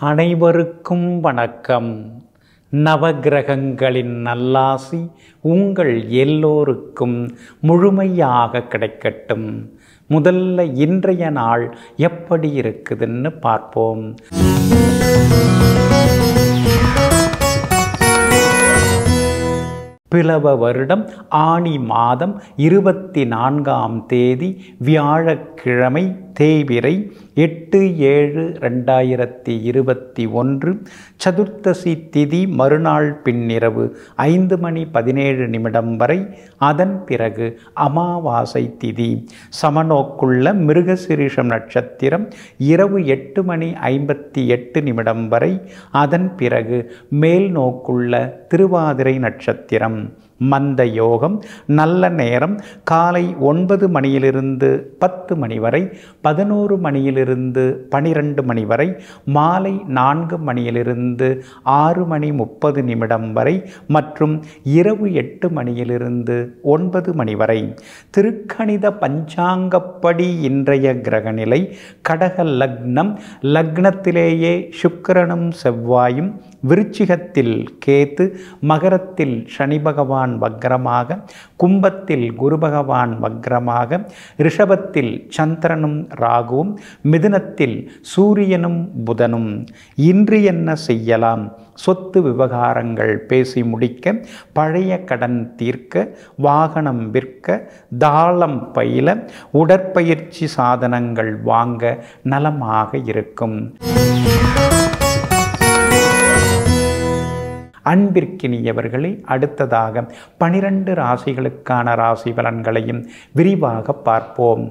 அனைவருக்கும் வணக்கம் நவக்கிரகங்களின் நல்லாசி உங்கள் எல்லோருக்கும் முழுமையாக கிடைக்கட்டும் முதல்ல இன்றைய நாள் எப்படி இருக்குதுன்னு பார்ப்போம் பிளவ வருடம் ஆணி மாதம் இருபத்தி நான்காம் தேதி வியாழக்கிழமை தேய்பிறை எட்டு ஏழு ரெண்டாயிரத்தி இருபத்தி ஒன்று சதுர்த்தசி திதி மறுநாள் பின்னிரவு ஐந்து மணி பதினேழு நிமிடம் வரை அதன் பிறகு அமாவாசை திதி சமநோக்குள்ள மிருகசிரீஷம் நட்சத்திரம் இரவு எட்டு மணி ஐம்பத்தி எட்டு நிமிடம் வரை அதன் பிறகு மேல் நோக்குள்ள திருவாதிரை நட்சத்திரம் மந்த யோகம் நல்ல நேரம் காலை ஒன்பது மணியிலிருந்து பத்து மணி வரை பதினோரு மணியிலிருந்து பனிரெண்டு மணி வரை மாலை நான்கு மணியிலிருந்து ஆறு மணி முப்பது நிமிடம் வரை மற்றும் இரவு எட்டு மணியிலிருந்து ஒன்பது மணி வரை திருக்கணித பஞ்சாங்கப்படி இன்றைய கிரகநிலை கடக லக்னம் லக்னத்திலேயே சுக்கிரனும் செவ்வாயும் விருச்சிகத்தில் கேத்து மகரத்தில் சனி பகவான் வக்ரமாக கும்பத்தில் குரு பகவான் வக்ரமாக ரிஷபத்தில் சந்திரனும் ராகுவும் மிதுனத்தில் சூரியனும் புதனும் இன்று என்ன செய்யலாம் சொத்து விவகாரங்கள் பேசி முடிக்க பழைய கடன் தீர்க்க வாகனம் விற்க தாளம் பயில உடற்பயிற்சி சாதனங்கள் வாங்க நலமாக இருக்கும் அன்பிற்கினியவர்களே அடுத்ததாக பனிரெண்டு ராசிகளுக்கான ராசி பலன்களையும் விரிவாக பார்ப்போம்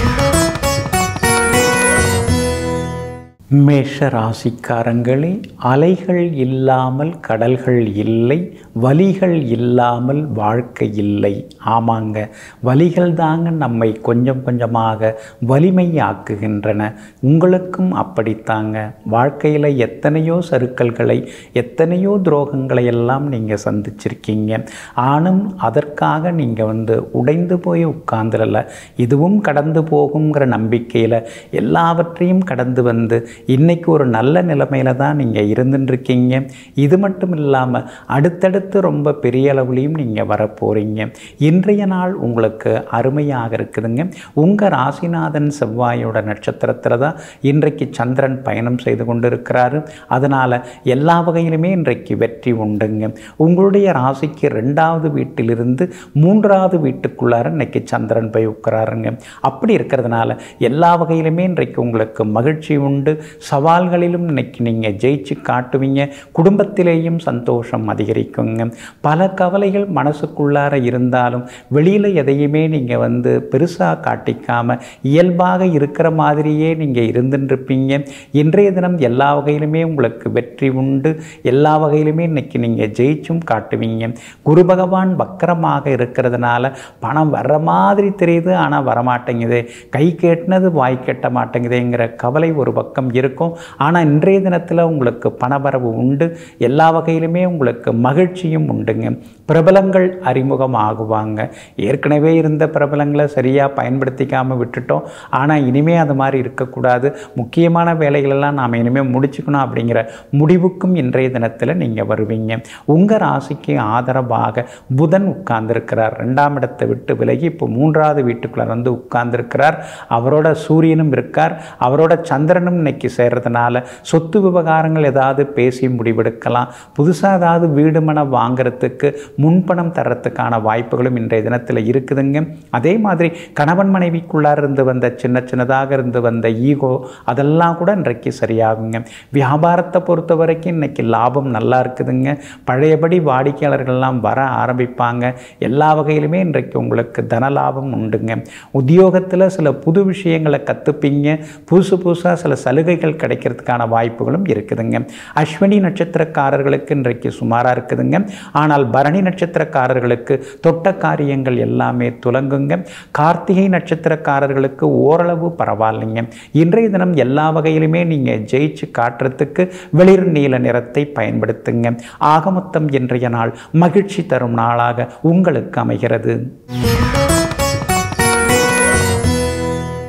மேஷ ராசிக்காரங்களே அலைகள் இல்லாமல் கடல்கள் இல்லை வலிகள் இல்லாமல் வாழ்க்கை இல்லை ஆமாங்க வலிகள் தாங்க நம்மை கொஞ்சம் கொஞ்சமாக வலிமையாக்குகின்றன உங்களுக்கும் அப்படித்தாங்க வாழ்க்கையில் எத்தனையோ சருக்கல்களை எத்தனையோ துரோகங்களை எல்லாம் நீங்கள் சந்திச்சிருக்கீங்க ஆனும் அதற்காக நீங்கள் வந்து உடைந்து போய் உட்கார்ந்துடல இதுவும் கடந்து போகுங்கிற நம்பிக்கையில் எல்லாவற்றையும் கடந்து வந்து இன்றைக்கி ஒரு நல்ல நிலைமையில தான் நீங்கள் இருந்துட்டுருக்கீங்க இது மட்டும் இல்லாமல் அடுத்தடுத்து ரொம்ப பெரிய அளவுலேயும் நீங்கள் வரப்போகிறீங்க இன்றைய நாள் உங்களுக்கு அருமையாக இருக்குதுங்க உங்கள் ராசிநாதன் செவ்வாயோட நட்சத்திரத்தில் தான் இன்றைக்கு சந்திரன் பயணம் செய்து கொண்டு இருக்கிறாரு அதனால் எல்லா வகையிலுமே இன்றைக்கு வெற்றி உண்டுங்க உங்களுடைய ராசிக்கு ரெண்டாவது வீட்டிலிருந்து மூன்றாவது வீட்டுக்குள்ளார இன்னைக்கு சந்திரன் போய் உட்கிறாருங்க அப்படி இருக்கிறதுனால எல்லா வகையிலுமே இன்றைக்கு உங்களுக்கு மகிழ்ச்சி உண்டு சவால்களிலும் இன்னைக்கு நீங்கள் ஜெயிச்சு காட்டுவீங்க குடும்பத்திலேயும் சந்தோஷம் அதிகரிக்குங்க பல கவலைகள் மனசுக்குள்ளார இருந்தாலும் வெளியில் எதையுமே நீங்கள் வந்து பெருசாக காட்டிக்காம இயல்பாக இருக்கிற மாதிரியே நீங்கள் இருந்துருப்பீங்க இன்றைய தினம் எல்லா வகையிலுமே உங்களுக்கு வெற்றி உண்டு எல்லா வகையிலுமே இன்னைக்கு நீங்கள் ஜெயிச்சும் காட்டுவீங்க குரு பகவான் வக்கரமாக இருக்கிறதுனால பணம் வர்ற மாதிரி தெரியுது ஆனால் வரமாட்டேங்குது கை கேட்டினது வாய் கெட்ட மாட்டேங்குதுங்கிற கவலை ஒரு பக்கம் இருக்கும் ஆனால் இன்றைய தினத்தில் உங்களுக்கு பணவரவு உண்டு எல்லா வகையிலுமே உங்களுக்கு மகிழ்ச்சியும் உண்டுங்க பிரபலங்கள் அறிமுகம் ஆகுவாங்க ஏற்கனவே இருந்த பிரபலங்களை சரியாக பயன்படுத்திக்காமல் விட்டுட்டோம் ஆனால் இனிமே அது மாதிரி இருக்கக்கூடாது முக்கியமான வேலைகளெல்லாம் நாம் இனிமேல் முடிச்சுக்கணும் அப்படிங்கிற முடிவுக்கும் இன்றைய தினத்தில் நீங்கள் வருவீங்க உங்கள் ராசிக்கு ஆதரவாக புதன் உட்கார்ந்துருக்கிறார் ரெண்டாம் இடத்தை விட்டு விலகி இப்போ மூன்றாவது வீட்டுக்குள்ளே வந்து உட்கார்ந்துருக்கிறார் அவரோட சூரியனும் இருக்கார் அவரோட சந்திரனும் இன்னைக்கு சேர்றதுனால சொத்து விவகாரங்கள் ஏதாவது பேசி முடிவெடுக்கலாம் புதுசாக ஏதாவது வீடு மனம் வாங்கிறதுக்கு முன்பணம் தர்றதுக்கான வாய்ப்புகளும் இன்றைய தினத்தில் இருக்குதுங்க அதே மாதிரி கணவன் மனைவிக்குள்ளார இருந்து வந்த சின்ன சின்னதாக இருந்து வந்த ஈகோ அதெல்லாம் கூட இன்றைக்கு சரியாகுங்க வியாபாரத்தை பொறுத்த வரைக்கும் இன்னைக்கு லாபம் நல்லா இருக்குதுங்க பழையபடி வாடிக்கையாளர்கள்லாம் வர ஆரம்பிப்பாங்க எல்லா வகையிலுமே இன்றைக்கு உங்களுக்கு தன லாபம் உண்டுங்க உத்தியோகத்தில் சில புது விஷயங்களை கற்றுப்பீங்க புதுசு புதுசாக சில சலுகைகள் கிடைக்கிறதுக்கான வாய்ப்புகளும் இருக்குதுங்க அஸ்வினி நட்சத்திரக்காரர்களுக்கு இன்றைக்கு சுமாராக இருக்குதுங்க ஆனால் பரணி நட்சத்திரக்காரர்களுக்கு தொட்ட காரியங்கள் எல்லாமே துலங்குங்க கார்த்திகை நட்சத்திரக்காரர்களுக்கு ஓரளவு பரவாயில்லைங்க இன்றைய தினம் எல்லா வகையிலுமே நீங்கள் ஜெயிச்சு காட்டுறதுக்கு வெளிர் நீல நிறத்தை பயன்படுத்துங்க ஆகமொத்தம் இன்றைய நாள் மகிழ்ச்சி தரும் நாளாக உங்களுக்கு அமைகிறது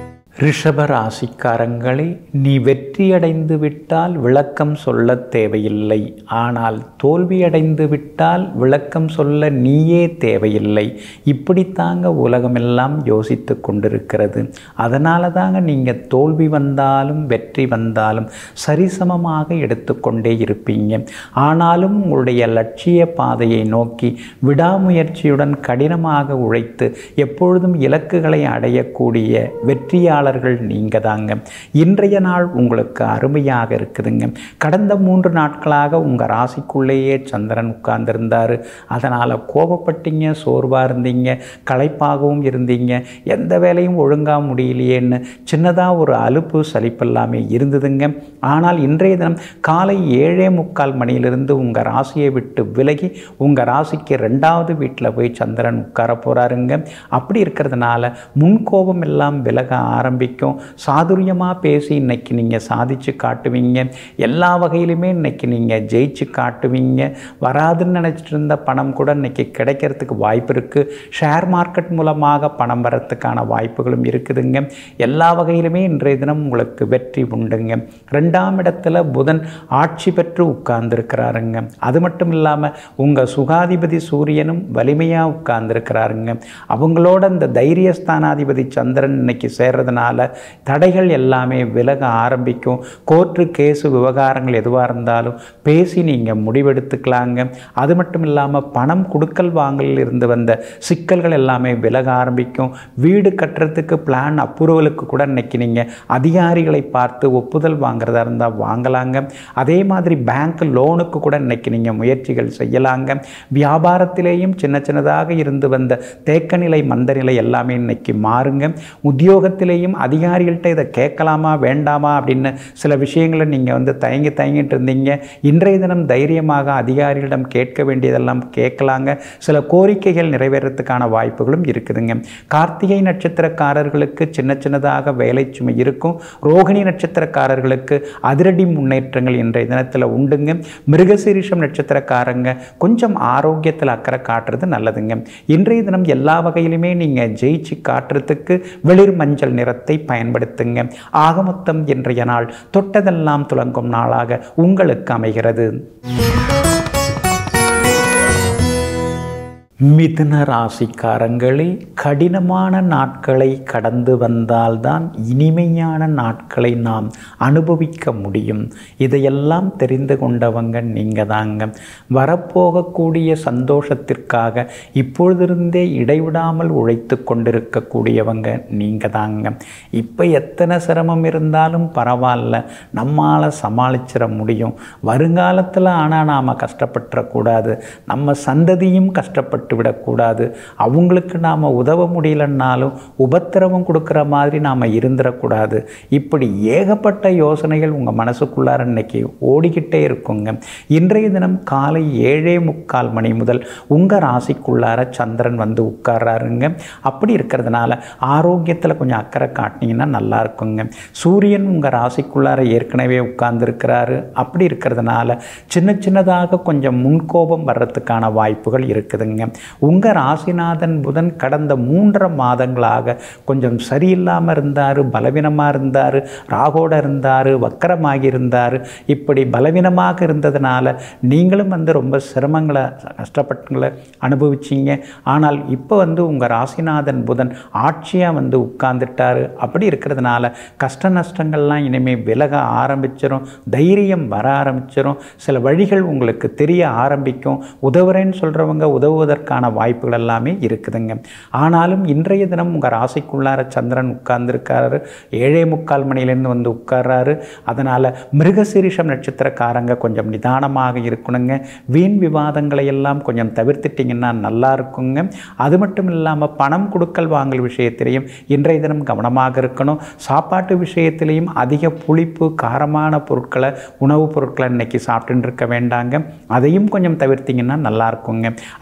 ரிஷப ராசிக்காரங்களே நீ வெற்றியடைந்து விட்டால் விளக்கம் சொல்ல தேவையில்லை ஆனால் தோல்வியடைந்து விட்டால் விளக்கம் சொல்ல நீயே தேவையில்லை இப்படித்தாங்க உலகமெல்லாம் யோசித்து கொண்டிருக்கிறது அதனால தாங்க நீங்கள் தோல்வி வந்தாலும் வெற்றி வந்தாலும் சரிசமமாக எடுத்துக்கொண்டே இருப்பீங்க ஆனாலும் உங்களுடைய லட்சிய பாதையை நோக்கி விடாமுயற்சியுடன் கடினமாக உழைத்து எப்பொழுதும் இலக்குகளை அடையக்கூடிய வெற்றியாளர்கள் நீங்கள் தாங்க இன்றைய நாள் உங்களுக்கு அருமையாக இருக்குதுங்க கடந்த மூன்று நாட்களாக உங்கள் ராசிக்குள்ளேயே சந்திரன் உட்கார்ந்துருந்தார் அதனால் கோபப்பட்டீங்க சோர்வாக இருந்தீங்க களைப்பாகவும் இருந்தீங்க எந்த வேலையும் ஒழுங்காக முடியலையேன்னு சின்னதாக ஒரு அலுப்பு சலிப்பெல்லாமே இருந்ததுங்க ஆனால் இன்றைய தினம் காலை ஏழே முக்கால் மணியிலிருந்து உங்கள் ராசியை விட்டு விலகி உங்கள் ராசிக்கு ரெண்டாவது வீட்டில் போய் சந்திரன் உட்கார போகிறாருங்க அப்படி இருக்கிறதுனால முன்கோபம் எல்லாம் விலக ஆரம்பிக்கும் சாதுரியமாக பேசி இன்னைக்கு நீங்கள் சாதிச்சு காட்டுவீங்க எல்லா வகையிலுமே இன்னைக்கு நீங்கள் ஜெயிச்சு காட்டுவீங்க வராதுன்னு நினச்சிட்டு இருந்த பணம் கூட இன்னைக்கு கிடைக்கிறதுக்கு வாய்ப்பு இருக்குது ஷேர் மார்க்கெட் மூலமாக பணம் வரத்துக்கான வாய்ப்புகளும் இருக்குதுங்க எல்லா வகையிலுமே இன்றைய தினம் உங்களுக்கு வெற்றி உண்டுங்க ரெண்டாம் இடத்துல புதன் ஆட்சி பெற்று உட்கார்ந்துருக்கிறாருங்க அது மட்டும் இல்லாமல் உங்கள் சுகாதிபதி சூரியனும் வலிமையாக உட்கார்ந்துருக்கிறாருங்க அவங்களோட இந்த தைரியஸ்தானாதிபதி சந்திரன் இன்னைக்கு சேர்றதுனால தடைகள் எல்லாமே விலக ஆரம்பிக்கும் கோர்ட்டு கேஸு விவகாரங்கள் எதுவாக இருந்தாலும் பேசி நீங்கள் முடிவெடுத்துக்கலாங்க அது மட்டும் இல்லாமல் பணம் கொடுக்கல் வாங்கலில் இருந்து வந்த சிக்கல்கள் எல்லாமே விலக ஆரம்பிக்கும் வீடு கட்டுறதுக்கு பிளான் அப்ரூவலுக்கு கூட இன்னைக்கு நீங்கள் அதிகாரிகளை பார்த்து ஒப்புதல் வாங்குறதா இருந்தால் வாங்கலாங்க அதே மாதிரி பேங்க் லோனுக்கு கூட இன்னைக்கு நீங்கள் முயற்சிகள் செய்யலாங்க வியாபாரத்திலேயும் சின்ன சின்னதாக இருந்து வந்த தேக்கநிலை மந்தநிலை எல்லாமே இன்னைக்கு மாறுங்க உத்தியோகத்திலேயும் அதிகாரிகள்கிட்ட இதை கேட்கலாமா வேண்டாமா அப்படின்னு சில விஷயங்களை நீங்கள் வந்து தயங்கி தயங்கிட்டு இருந்தீங்க இன்றைய தினம் தைரியமாக அதிகாரிகளிடம் கேட்க வேண்டியதெல்லாம் கேட்கலாங்க சில கோரிக்கைகள் நிறைவேறத்துக்கான வாய்ப்புகளும் இருக்குதுங்க கார்த்திகை நட்சத்திரக்காரர்களுக்கு சின்ன சின்னதாக வேலை சுமை இருக்கும் ரோகிணி நட்சத்திரக்காரர்களுக்கு அதிரடி முன்னேற்றங்கள் இன்றைய தினத்தில் உண்டுங்க மிருகசீரிஷம் நட்சத்திரக்காரங்க கொஞ்சம் ஆரோக்கியத்தில் அக்கறை காட்டுறது நல்லதுங்க இன்றைய தினம் எல்லா வகையிலுமே நீங்கள் ஜெயிச்சு காட்டுறதுக்கு வெளிர் மஞ்சள் நிறத்தை பயன்படுத்துங்க ஆக மொத்தம் இன்றைய நாள் தொட்டதெல்லாம் துலங்கும் நாளாக உங்களுக்கு அமைகிறது மிதுன ராசிக்காரங்களே கடினமான நாட்களை கடந்து வந்தால்தான் இனிமையான நாட்களை நாம் அனுபவிக்க முடியும் இதையெல்லாம் தெரிந்து கொண்டவங்க நீங்கள் தாங்க வரப்போகக்கூடிய சந்தோஷத்திற்காக இப்பொழுதிருந்தே இடைவிடாமல் உழைத்து கொண்டிருக்கக்கூடியவங்க நீங்கள் தாங்க இப்போ எத்தனை சிரமம் இருந்தாலும் பரவாயில்ல நம்மால் சமாளிச்சிட முடியும் வருங்காலத்தில் ஆனால் நாம் கஷ்டப்பட்டுறக்கூடாது நம்ம சந்ததியும் கஷ்டப்பட்டு விடக்கூடாது அவங்களுக்கு நாம் உதவ முடியலன்னாலும் உபத்திரவம் கொடுக்குற மாதிரி நாம் இருந்துடக்கூடாது இப்படி ஏகப்பட்ட யோசனைகள் உங்கள் மனசுக்குள்ளார இன்னைக்கு ஓடிக்கிட்டே இருக்குங்க இன்றைய தினம் காலை ஏழே முக்கால் மணி முதல் உங்கள் ராசிக்குள்ளார சந்திரன் வந்து உட்கார்றாருங்க அப்படி இருக்கிறதுனால ஆரோக்கியத்தில் கொஞ்சம் அக்கறை காட்டினீங்கன்னா நல்லா இருக்குங்க சூரியன் உங்கள் ராசிக்குள்ளார ஏற்கனவே உட்கார்ந்துருக்கிறாரு அப்படி இருக்கிறதுனால சின்ன சின்னதாக கொஞ்சம் முன்கோபம் வர்றதுக்கான வாய்ப்புகள் இருக்குதுங்க உங்கள் ராசிநாதன் புதன் கடந்த மூன்றரை மாதங்களாக கொஞ்சம் சரியில்லாமல் இருந்தார் பலவீனமாக இருந்தார் ராகோட இருந்தார் வக்கரமாகி இருந்தார் இப்படி பலவீனமாக இருந்ததுனால நீங்களும் வந்து ரொம்ப சிரமங்களை கஷ்டப்பட்டுங்களை அனுபவிச்சிங்க ஆனால் இப்போ வந்து உங்கள் ராசிநாதன் புதன் ஆட்சியாக வந்து உட்கார்ந்துட்டார் அப்படி இருக்கிறதுனால கஷ்ட நஷ்டங்கள்லாம் இனிமேல் விலக ஆரம்பிச்சிடும் தைரியம் வர ஆரம்பிச்சிடும் சில வழிகள் உங்களுக்கு தெரிய ஆரம்பிக்கும் உதவுறேன்னு சொல்கிறவங்க உதவுவதற்கான வாய்ப்புகள் எல்லாமே இருக்குதுங்க ஆனாலும் இன்றைய தினம் உங்கள் ராசிக்குள்ளார சந்திரன் உட்கார்ந்துருக்காரு ஏழே முக்கால் மணிலேருந்து வந்து உட்கார்றாரு அதனால் மிருகசீரிஷம் நட்சத்திரக்காரங்க கொஞ்சம் நிதானமாக இருக்கணுங்க வீண் விவாதங்களை எல்லாம் கொஞ்சம் தவிர்த்துட்டிங்கன்னா நல்லா இருக்குங்க அது மட்டும் இல்லாமல் பணம் கொடுக்கல் வாங்கல் விஷயத்திலையும் இன்றைய தினம் கவனமாக இருக்கணும் சாப்பாட்டு விஷயத்திலையும் அதிக புளிப்பு காரமான பொருட்களை உணவுப் பொருட்களை இன்னைக்கு சாப்பிட்டுட்டு இருக்க வேண்டாங்க அதையும் கொஞ்சம் தவிர்த்திங்கன்னா நல்லா இருக்குங்க அஷ்டமத்து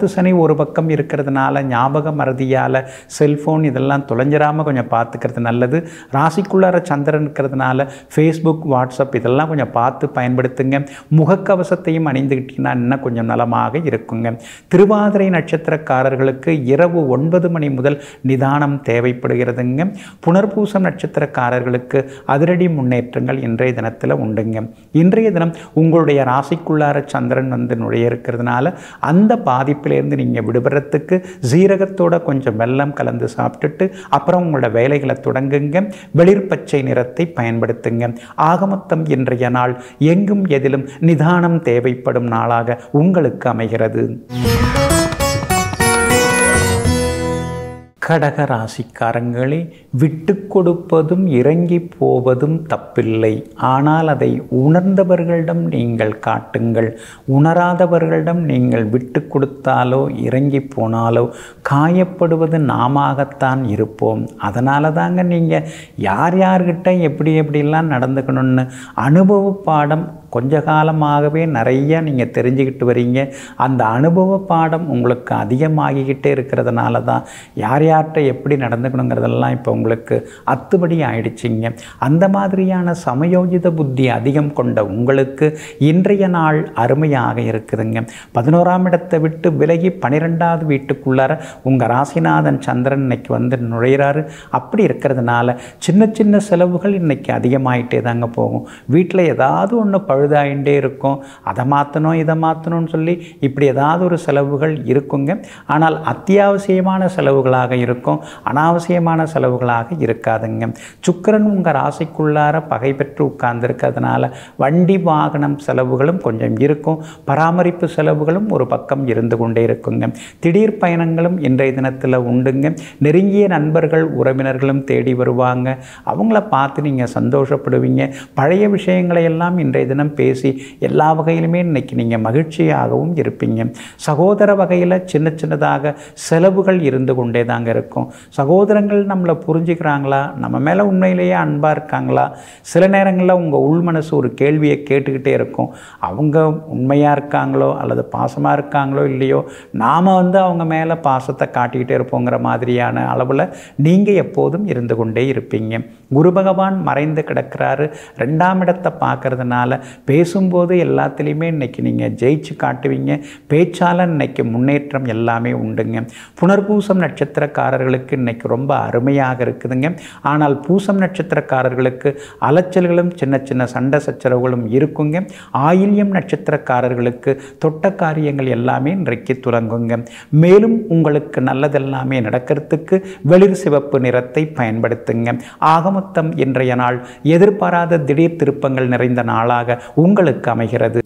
அஷ்டமத்து சனி ஒரு பக்கம் இருக்கிறதுனால ஞாபக மறதியால் செல்ஃபோன் இதெல்லாம் தொலைஞ்சிராமல் கொஞ்சம் பார்த்துக்கிறது நல்லது ராசிக்குள்ளார சந்திரன் இருக்கிறதுனால ஃபேஸ்புக் வாட்ஸ்அப் இதெல்லாம் கொஞ்சம் பார்த்து பயன்படுத்துங்க முகக்கவசத்தையும் அணிந்துக்கிட்டீங்கன்னா இன்னும் கொஞ்சம் நலமாக இருக்குங்க திருவாதிரை நட்சத்திரக்காரர்களுக்கு இரவு ஒன்பது மணி முதல் நிதானம் தேவைப்படுகிறதுங்க புனர்பூசம் நட்சத்திரக்காரர்களுக்கு அதிரடி முன்னேற்றங்கள் இன்றைய தினத்தில் உண்டுங்க இன்றைய தினம் உங்களுடைய ராசிக்குள்ளார சந்திரன் வந்து நுழைய இருக்கிறதுனால அந்த பாதிப்பிலேருந்து நீங்கள் விடுபடுறதுக்கு சீரகத்தோட கொஞ்சம் வெல்லம் கலந்து சாப்பிட்டுட்டு அப்புறம் உங்களோட வேலைகளை தொடங்குங்க வெளிர் பச்சை நிறத்தை பயன்படுத்துங்க ஆகமொத்தம் இன்றைய நாள் எங்கும் எதிலும் நிதானம் தேவைப்படும் நாளாக உங்களுக்கு அமைகிறது கடக ராசிக்காரங்களே விட்டு கொடுப்பதும் இறங்கி போவதும் தப்பில்லை ஆனால் அதை உணர்ந்தவர்களிடம் நீங்கள் காட்டுங்கள் உணராதவர்களிடம் நீங்கள் விட்டு கொடுத்தாலோ இறங்கி போனாலோ காயப்படுவது நாமத்தான் இருப்போம் அதனால தாங்க நீங்கள் யார் யார்கிட்ட எப்படி எப்படிலாம் நடந்துக்கணும்னு அனுபவ பாடம் கொஞ்ச காலமாகவே நிறைய நீங்கள் தெரிஞ்சுக்கிட்டு வரீங்க அந்த அனுபவ பாடம் உங்களுக்கு அதிகமாகிக்கிட்டே இருக்கிறதுனால தான் யார் யார்கிட்ட எப்படி நடந்துக்கணுங்கிறதெல்லாம் இப்போ உங்களுக்கு அத்துபடி ஆயிடுச்சிங்க அந்த மாதிரியான சமயோஜித புத்தி அதிகம் கொண்ட உங்களுக்கு இன்றைய நாள் அருமையாக இருக்குதுங்க பதினோராம் இடத்தை விட்டு விலகி பன்னிரெண்டாவது வீட்டுக்குள்ளார உங்கள் ராசிநாதன் சந்திரன் இன்னைக்கு வந்து நுழையிறாரு அப்படி இருக்கிறதுனால சின்ன சின்ன செலவுகள் இன்னைக்கு அதிகமாயிட்டே தாங்க போகும் வீட்டில் ஏதாவது ஒன்று பழுதாயிண்டே இருக்கும் அதை மாற்றணும் இதை மாற்றணும்னு சொல்லி இப்படி ஏதாவது ஒரு செலவுகள் இருக்குங்க ஆனால் அத்தியாவசியமான செலவுகளாக இருக்கும் அனாவசியமான செலவுகளாக இருக்காதுங்க சுக்கிரன் உங்கள் ராசிக்குள்ளார பகை பெற்று உட்கார்ந்துருக்கிறதுனால வண்டி வாகனம் செலவுகளும் கொஞ்சம் இருக்கும் பராமரிப்பு செலவுகளும் ஒரு பக்கம் இருந்து கொண்டே இருக்குங்க திடீர் பயணங்களும் இன்றைய தினத்தில் உண்டுங்க நெருங்கிய நண்பர்கள் உறவினர்களும் தேடி வருவாங்க அவங்கள பார்த்து நீங்கள் சந்தோஷப்படுவீங்க பழைய விஷயங்களை எல்லாம் இன்றைய தினம் பேசி எல்லா வகையிலுமே இன்னைக்கு நீங்கள் மகிழ்ச்சியாகவும் இருப்பீங்க சகோதர வகையில் சின்ன சின்னதாக செலவுகள் இருந்து கொண்டே தாங்க இருக்கும் சகோதரங்கள் நம்மளை புரிஞ்சுக்கிறாங்களா நம்ம மேலே உண்மையிலேயே அன்பாக இருக்காங்களா சில நேரங்களில் உங்கள் உள் மனசு ஒரு கேள்வியை கேட்டுக்கிட்டே இருக்கும் அவங்க உண்மையாக இருக்காங்களோ அல்லது பாசமாக இருக்காங்களோ இல்லையோ நாம் வந்து அவங்க மேலே பாசத்தை காட்டிக்கிட்டே இருப்போங்கிற மாதிரியான அளவில் நீங்கள் எப்போதும் இருந்து கொண்டே இருப்பீங்க குரு பகவான் மறைந்து கிடக்கிறாரு ரெண்டாம் இடத்தை பார்க்கறதுனால பேசும்போது எல்லாத்துலேயுமே இன்னைக்கு நீங்கள் ஜெயிச்சு காட்டுவீங்க பேச்சால் இன்னைக்கு முன்னேற்றம் எல்லாமே உண்டுங்க புனர்பூசம் நட்சத்திரக்காரர்களுக்கு இன்னைக்கு ரொம்ப அருமையாக இருக்குதுங்க ஆனால் பூசம் நட்சத்திரக்காரர்களுக்கு அலைச்சல்களும் சின்ன சின்ன சண்டை சச்சரவுகளும் இருக்குங்க ஆயில்யம் நட்சத்திரக்காரர்களுக்கு தொட்ட காரியங்கள் எல்லாமே இன்றைக்கு துலங்குங்க மேலும் உங்களுக்கு நல்லதெல்லாமே நடக்கிறதுக்கு வெளிர் சிவப்பு நிறத்தை பயன்படுத்துங்க ஆகமொத்தம் இன்றைய நாள் எதிர்பாராத திடீர் திருப்பங்கள் நிறைந்த நாளாக உங்களுக்கு அமைகிறது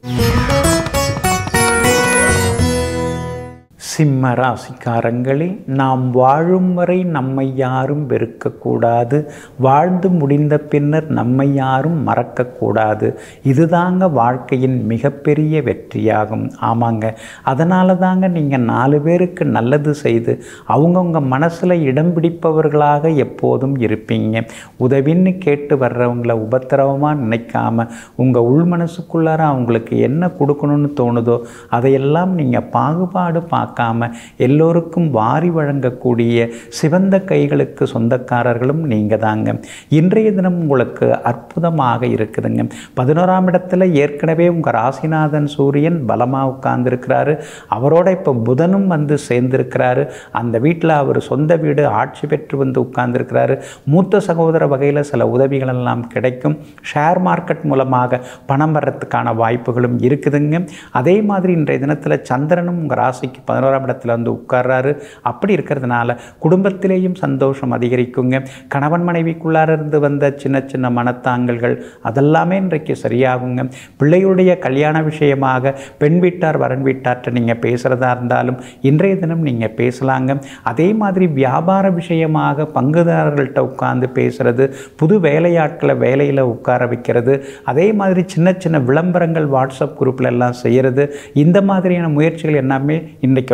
சிம்ம ராசிக்காரங்களே நாம் வாழும் வரை நம்மை யாரும் வெறுக்கக்கூடாது வாழ்ந்து முடிந்த பின்னர் நம்மை யாரும் மறக்கக்கூடாது இதுதாங்க வாழ்க்கையின் மிகப்பெரிய வெற்றியாகும் ஆமாங்க அதனால தாங்க நீங்கள் நாலு பேருக்கு நல்லது செய்து அவங்கவுங்க மனசில் இடம் பிடிப்பவர்களாக எப்போதும் இருப்பீங்க உதவின்னு கேட்டு வர்றவங்கள உபத்திரவமாக நினைக்காம உங்கள் உள் மனசுக்குள்ளார அவங்களுக்கு என்ன கொடுக்கணும்னு தோணுதோ அதையெல்லாம் நீங்கள் பாகுபாடு பார்க்காம எல்லோருக்கும் வாரி வழங்கக்கூடிய சிவந்த கைகளுக்கு சொந்தக்காரர்களும் நீங்கள் தாங்க இன்றைய தினம் உங்களுக்கு அற்புதமாக இருக்குதுங்க பதினோராம் இடத்துல ஏற்கனவே உங்கள் ராசிநாதன் சூரியன் பலமாக உட்கார்ந்துருக்கிறாரு அவரோட இப்போ புதனும் வந்து சேர்ந்திருக்கிறாரு அந்த வீட்டில் அவர் சொந்த வீடு ஆட்சி பெற்று வந்து உட்கார்ந்துருக்கிறாரு மூத்த சகோதர வகையில் சில உதவிகள் எல்லாம் கிடைக்கும் ஷேர் மார்க்கெட் மூலமாக பணம் வர்றதுக்கான வாய்ப்புகளும் இருக்குதுங்க அதே மாதிரி இன்றைய தினத்தில் சந்திரனும் உங்கள் ராசிக்கு பதினோராம் இடத்துல வந்து உட்கார்றாரு அப்படி இருக்கிறதுனால குடும்பத்திலேயும் சந்தோஷம் அதிகரிக்குங்க கணவன் மனைவிக்குள்ளார இருந்து வந்த சின்ன சின்ன மனத்தாங்கல்கள் அதெல்லாமே இன்றைக்கு சரியாகுங்க பிள்ளையுடைய கல்யாண விஷயமாக பெண் வீட்டார் வரன் வீட்டார்கிட்ட நீங்கள் பேசுகிறதா இருந்தாலும் இன்றைய தினம் நீங்கள் பேசலாங்க அதே மாதிரி வியாபார விஷயமாக பங்குதாரர்கள்ட்ட உட்கார்ந்து பேசுறது புது வேலையாட்களை வேலையில் உட்கார வைக்கிறது அதே மாதிரி சின்ன சின்ன விளம்பரங்கள் வாட்ஸ்அப் குரூப்பில் எல்லாம் செய்கிறது இந்த மாதிரியான முயற்சிகள் எல்லாமே இன்றைக்கு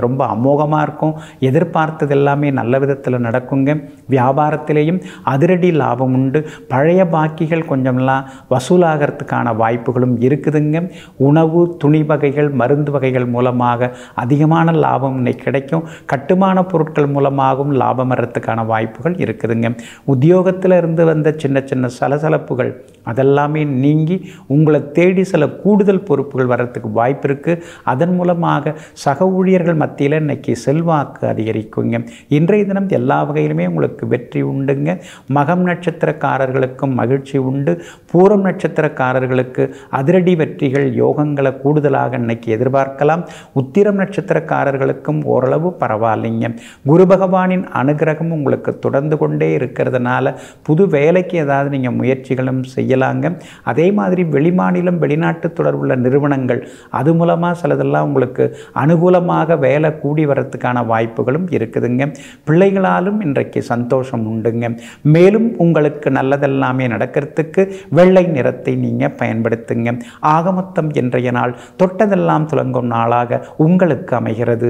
ரொம்ப அமோகமாக இருக்கும் எதிர்பார்த்தது எல்லாமே நல்ல விதத்தில் நடக்குங்க வியாபாரத்திலேயும் அதிரடி லாபம் உண்டு பழைய பாக்கிகள் கொஞ்சம்லாம் வசூலாகிறதுக்கான வாய்ப்புகளும் இருக்குதுங்க உணவு துணி வகைகள் மருந்து வகைகள் மூலமாக அதிகமான லாபம் இன்னைக்கு கிடைக்கும் கட்டுமான பொருட்கள் மூலமாகவும் லாபம் வர்றதுக்கான வாய்ப்புகள் இருக்குதுங்க உத்தியோகத்தில் இருந்து வந்த சின்ன சின்ன சலசலப்புகள் அதெல்லாமே நீங்கி உங்களை தேடி சில கூடுதல் பொறுப்புகள் வர்றதுக்கு வாய்ப்பு இருக்குது அதன் மூலமாக சக ஊழியர்கள் மத்தியில் இன்னைக்கு செல்வாக்கு அதிகரிக்குங்க இன்றைய தினம் எல்லா வகையிலுமே உங்களுக்கு வெற்றி உண்டுங்க மகம் நட்சத்திரக்காரர்களுக்கும் மகிழ்ச்சி உண்டு பூரம் நட்சத்திரக்காரர்களுக்கு அதிரடி வெற்றிகள் யோகங்களை கூடுதலாக இன்னைக்கு எதிர்பார்க்கலாம் உத்திரம் நட்சத்திரக்காரர்களுக்கும் ஓரளவு பரவாயில்லைங்க குரு பகவானின் அனுகிரகம் உங்களுக்கு தொடர்ந்து கொண்டே இருக்கிறதுனால புது வேலைக்கு ஏதாவது நீங்கள் முயற்சிகளும் செய்யலாங்க அதே மாதிரி வெளிமாநிலம் வெளிநாட்டு தொடர்புள்ள நிறுவனங்கள் அது மூலமாக சிலதெல்லாம் உங்களுக்கு அனுகூலமாக வேலை கூடி வரத்துக்கான வாய்ப்புகளும் இருக்குதுங்க பிள்ளைகளாலும் இன்றைக்கு சந்தோஷம் உண்டுங்க மேலும் உங்களுக்கு நல்லதெல்லாமே நடக்கிறதுக்கு வெள்ளை நிறத்தை நீங்கள் பயன்படுத்துங்க ஆகமொத்தம் இன்றைய நாள் தொட்டதெல்லாம் துலங்கும் நாளாக உங்களுக்கு அமைகிறது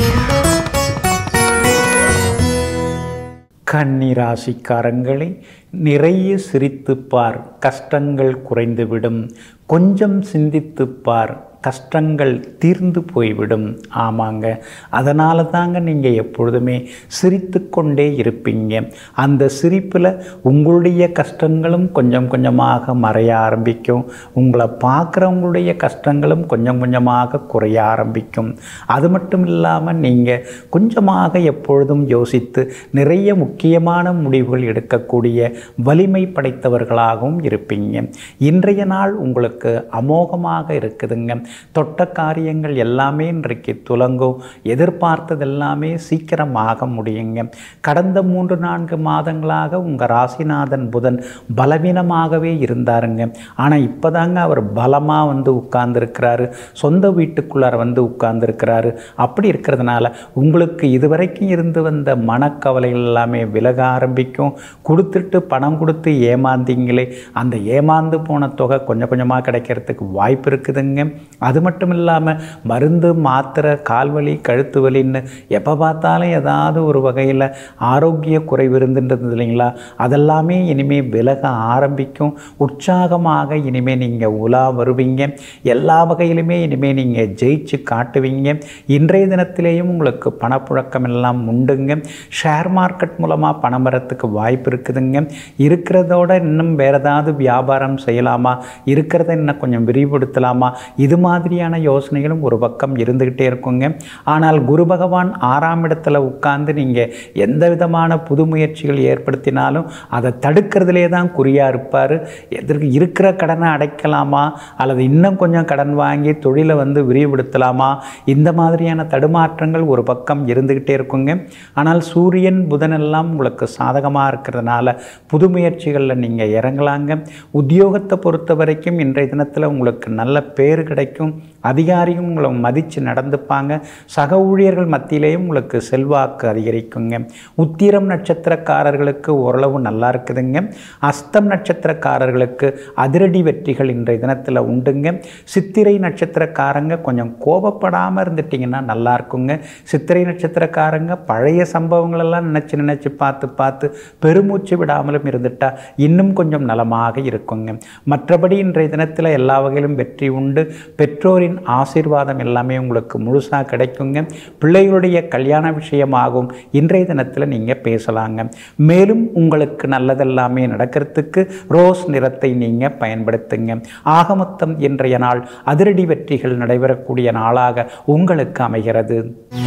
கன்னிராசிக்காரங்களை நிறைய சிரித்துப்பார் கஷ்டங்கள் குறைந்துவிடும் கொஞ்சம் சிந்தித்துப்பார் கஷ்டங்கள் தீர்ந்து போய்விடும் ஆமாங்க அதனால தாங்க நீங்கள் எப்பொழுதுமே சிரித்து கொண்டே இருப்பீங்க அந்த சிரிப்பில் உங்களுடைய கஷ்டங்களும் கொஞ்சம் கொஞ்சமாக மறைய ஆரம்பிக்கும் உங்களை பார்க்குறவங்களுடைய கஷ்டங்களும் கொஞ்சம் கொஞ்சமாக குறைய ஆரம்பிக்கும் அது மட்டும் இல்லாமல் நீங்கள் கொஞ்சமாக எப்பொழுதும் யோசித்து நிறைய முக்கியமான முடிவுகள் எடுக்கக்கூடிய வலிமை படைத்தவர்களாகவும் இருப்பீங்க இன்றைய நாள் உங்களுக்கு அமோகமாக இருக்குதுங்க தொட்ட காரியங்கள் எல்லாமே இன்றைக்கு துலங்கும் எதிர்பார்த்தது எல்லாமே சீக்கிரமாக முடியுங்க கடந்த மூன்று நான்கு மாதங்களாக உங்கள் ராசிநாதன் புதன் பலவீனமாகவே இருந்தாருங்க ஆனால் இப்போதாங்க அவர் பலமாக வந்து உட்கார்ந்துருக்கிறாரு சொந்த வீட்டுக்குள்ளார வந்து உட்கார்ந்துருக்கிறாரு அப்படி இருக்கிறதுனால உங்களுக்கு இதுவரைக்கும் இருந்து வந்த மனக்கவலைகள் எல்லாமே விலக ஆரம்பிக்கும் கொடுத்துட்டு பணம் கொடுத்து ஏமாந்தீங்களே அந்த ஏமாந்து போன தொகை கொஞ்சம் கொஞ்சமாக கிடைக்கிறதுக்கு வாய்ப்பு இருக்குதுங்க அது மட்டும் இல்லாமல் மருந்து மாத்திரை கால்வலி கழுத்து வலின்னு எப்போ பார்த்தாலும் ஏதாவது ஒரு வகையில் ஆரோக்கிய குறைவு இருந்துன்றது இல்லைங்களா அதெல்லாமே இனிமேல் விலக ஆரம்பிக்கும் உற்சாகமாக இனிமேல் நீங்கள் உலா வருவீங்க எல்லா வகையிலுமே இனிமேல் நீங்கள் ஜெயிச்சு காட்டுவீங்க இன்றைய தினத்திலேயும் உங்களுக்கு பணப்புழக்கம் எல்லாம் உண்டுங்க ஷேர் மார்க்கெட் மூலமாக பணம் வரத்துக்கு வாய்ப்பு இருக்குதுங்க இருக்கிறதோட இன்னும் வேறு ஏதாவது வியாபாரம் செய்யலாமா இருக்கிறத இன்னும் கொஞ்சம் விரிவுபடுத்தலாமா இது மாதிரியான யோசனைகளும் ஒரு பக்கம் இருந்துக்கிட்டே இருக்குங்க ஆனால் குரு பகவான் ஆறாம் இடத்துல உட்கார்ந்து நீங்கள் எந்த விதமான புது முயற்சிகள் ஏற்படுத்தினாலும் அதை தடுக்கிறதுலே தான் குறியாக இருப்பார் எதற்கு இருக்கிற கடனை அடைக்கலாமா அல்லது இன்னும் கொஞ்சம் கடன் வாங்கி தொழிலை வந்து விரிவுபடுத்தலாமா இந்த மாதிரியான தடுமாற்றங்கள் ஒரு பக்கம் இருந்துக்கிட்டே இருக்குங்க ஆனால் சூரியன் புதன் எல்லாம் உங்களுக்கு சாதகமாக இருக்கிறதுனால புது முயற்சிகளில் நீங்கள் இறங்கலாங்க உத்தியோகத்தை பொறுத்த வரைக்கும் இன்றைய தினத்தில் உங்களுக்கு நல்ல பேர் கிடைக்கும் அதிகாரியும் உங்களை மதித்து நடந்துப்பாங்க சக ஊழியர்கள் மத்தியிலேயும் உங்களுக்கு செல்வாக்கு அதிகரிக்குங்க உத்திரம் நட்சத்திரக்காரர்களுக்கு ஓரளவு நல்லா இருக்குதுங்க அஸ்தம் நட்சத்திரக்காரர்களுக்கு அதிரடி வெற்றிகள் இன்றைய தினத்தில் உண்டுங்க சித்திரை நட்சத்திரக்காரங்க கொஞ்சம் கோபப்படாமல் இருந்துட்டிங்கன்னா நல்லா இருக்குங்க சித்திரை நட்சத்திரக்காரங்க பழைய சம்பவங்களெல்லாம் நினச்சி நினச்சி பார்த்து பார்த்து பெருமூச்சு விடாமலும் இருந்துட்டா இன்னும் கொஞ்சம் நலமாக இருக்குங்க மற்றபடி இன்றைய தினத்தில் எல்லா வகையிலும் வெற்றி உண்டு பெற்றோரின் ஆசீர்வாதம் எல்லாமே உங்களுக்கு முழுசாக கிடைக்குங்க பிள்ளைகளுடைய கல்யாண விஷயமாகும் இன்றைய தினத்தில் நீங்கள் பேசலாங்க மேலும் உங்களுக்கு நல்லதெல்லாமே நடக்கிறதுக்கு ரோஸ் நிறத்தை நீங்கள் பயன்படுத்துங்க ஆகமொத்தம் இன்றைய நாள் அதிரடி வெற்றிகள் நடைபெறக்கூடிய நாளாக உங்களுக்கு அமைகிறது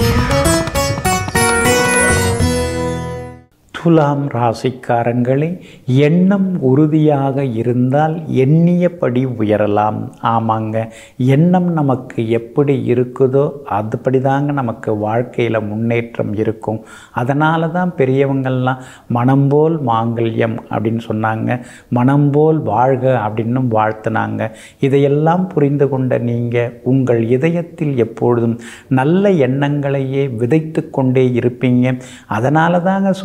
துலாம் ராசிக்காரங்களே எண்ணம் உறுதியாக இருந்தால் எண்ணியபடி உயரலாம் ஆமாங்க எண்ணம் நமக்கு எப்படி இருக்குதோ அதுபடி தாங்க நமக்கு வாழ்க்கையில் முன்னேற்றம் இருக்கும் அதனால தான் பெரியவங்கள்லாம் மனம் போல் மாங்கல்யம் அப்படின்னு சொன்னாங்க மனம் போல் வாழ்க அப்படின்னும் வாழ்த்துனாங்க இதையெல்லாம் புரிந்து கொண்ட நீங்கள் உங்கள் இதயத்தில் எப்பொழுதும் நல்ல எண்ணங்களையே விதைத்து கொண்டே இருப்பீங்க அதனால தாங்க சுற்றி இருக்க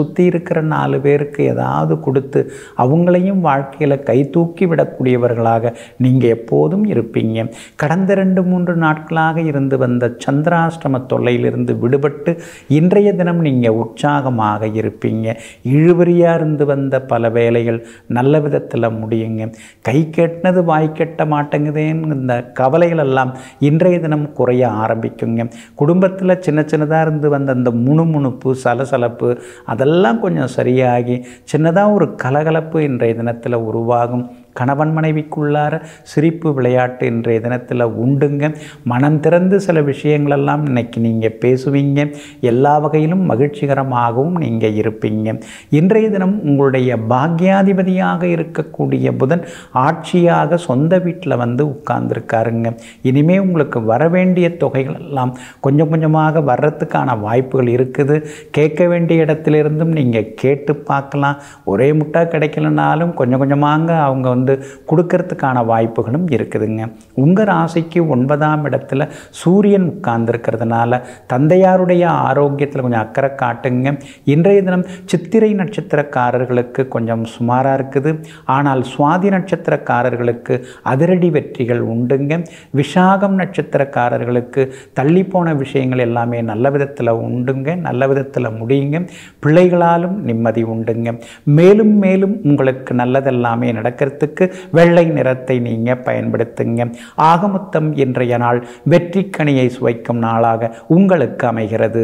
இருக்கிற நாலு பேருக்கு ஏதாவது கொடுத்து அவங்களையும் வாழ்க்கையில் கை தூக்கி விடக்கூடியவர்களாக நீங்கள் எப்போதும் இருப்பீங்க கடந்த ரெண்டு மூன்று நாட்களாக இருந்து வந்த சந்திராஷ்டம தொல்லையிலிருந்து விடுபட்டு இன்றைய தினம் நீங்கள் உற்சாகமாக இருப்பீங்க இழுபறியாக இருந்து வந்த பல வேலைகள் நல்ல விதத்தில் முடியுங்க கை கெட்டினது வாய் கெட்ட மாட்டேங்குதேன்னு இந்த கவலைகள் எல்லாம் இன்றைய தினம் குறைய ஆரம்பிக்குங்க குடும்பத்தில் சின்ன சின்னதாக இருந்து வந்த அந்த முணுமுணுப்பு சலசலப்பு அதெல்லாம் கொஞ்சம் சரியாகி சின்னதாக ஒரு கலகலப்பு இன்றைய தினத்தில் உருவாகும் கணவன் மனைவிக்குள்ளார சிரிப்பு விளையாட்டு இன்றைய தினத்தில் உண்டுங்க மனம் திறந்து சில விஷயங்களெல்லாம் இன்னைக்கு நீங்கள் பேசுவீங்க எல்லா வகையிலும் மகிழ்ச்சிகரமாகவும் நீங்கள் இருப்பீங்க இன்றைய தினம் உங்களுடைய பாக்யாதிபதியாக இருக்கக்கூடிய புதன் ஆட்சியாக சொந்த வீட்டில் வந்து உட்கார்ந்துருக்காருங்க இனிமே உங்களுக்கு வர வேண்டிய தொகைகள் எல்லாம் கொஞ்சம் கொஞ்சமாக வர்றதுக்கான வாய்ப்புகள் இருக்குது கேட்க வேண்டிய இடத்திலிருந்தும் நீங்கள் கேட்டு பார்க்கலாம் ஒரே முட்டா கிடைக்கலனாலும் கொஞ்சம் கொஞ்சமாக அவங்க வந்து கொடுக்கறதுக்கான வாய்ப்புகளும் இருக்குதுங்க உங்கள் ராசிக்கு ஒன்பதாம் இடத்துல சூரியன் உட்கார்ந்துருக்கிறதுனால தந்தையாருடைய ஆரோக்கியத்தில் கொஞ்சம் அக்கறை காட்டுங்க இன்றைய தினம் சித்திரை நட்சத்திரக்காரர்களுக்கு கொஞ்சம் சுமாராக இருக்குது ஆனால் சுவாதி நட்சத்திரக்காரர்களுக்கு அதிரடி வெற்றிகள் உண்டுங்க விஷாகம் நட்சத்திரக்காரர்களுக்கு தள்ளிப்போன விஷயங்கள் எல்லாமே நல்ல விதத்தில் உண்டுங்க நல்ல விதத்தில் முடியுங்க பிள்ளைகளாலும் நிம்மதி உண்டுங்க மேலும் மேலும் உங்களுக்கு நல்லதெல்லாமே நடக்கிறதுக்கு வெள்ளை நிறத்தை நீங்கள் பயன்படுத்துங்க ஆகமொத்தம் இன்றைய நாள் வெற்றிக்கனியை சுவைக்கும் நாளாக உங்களுக்கு அமைகிறது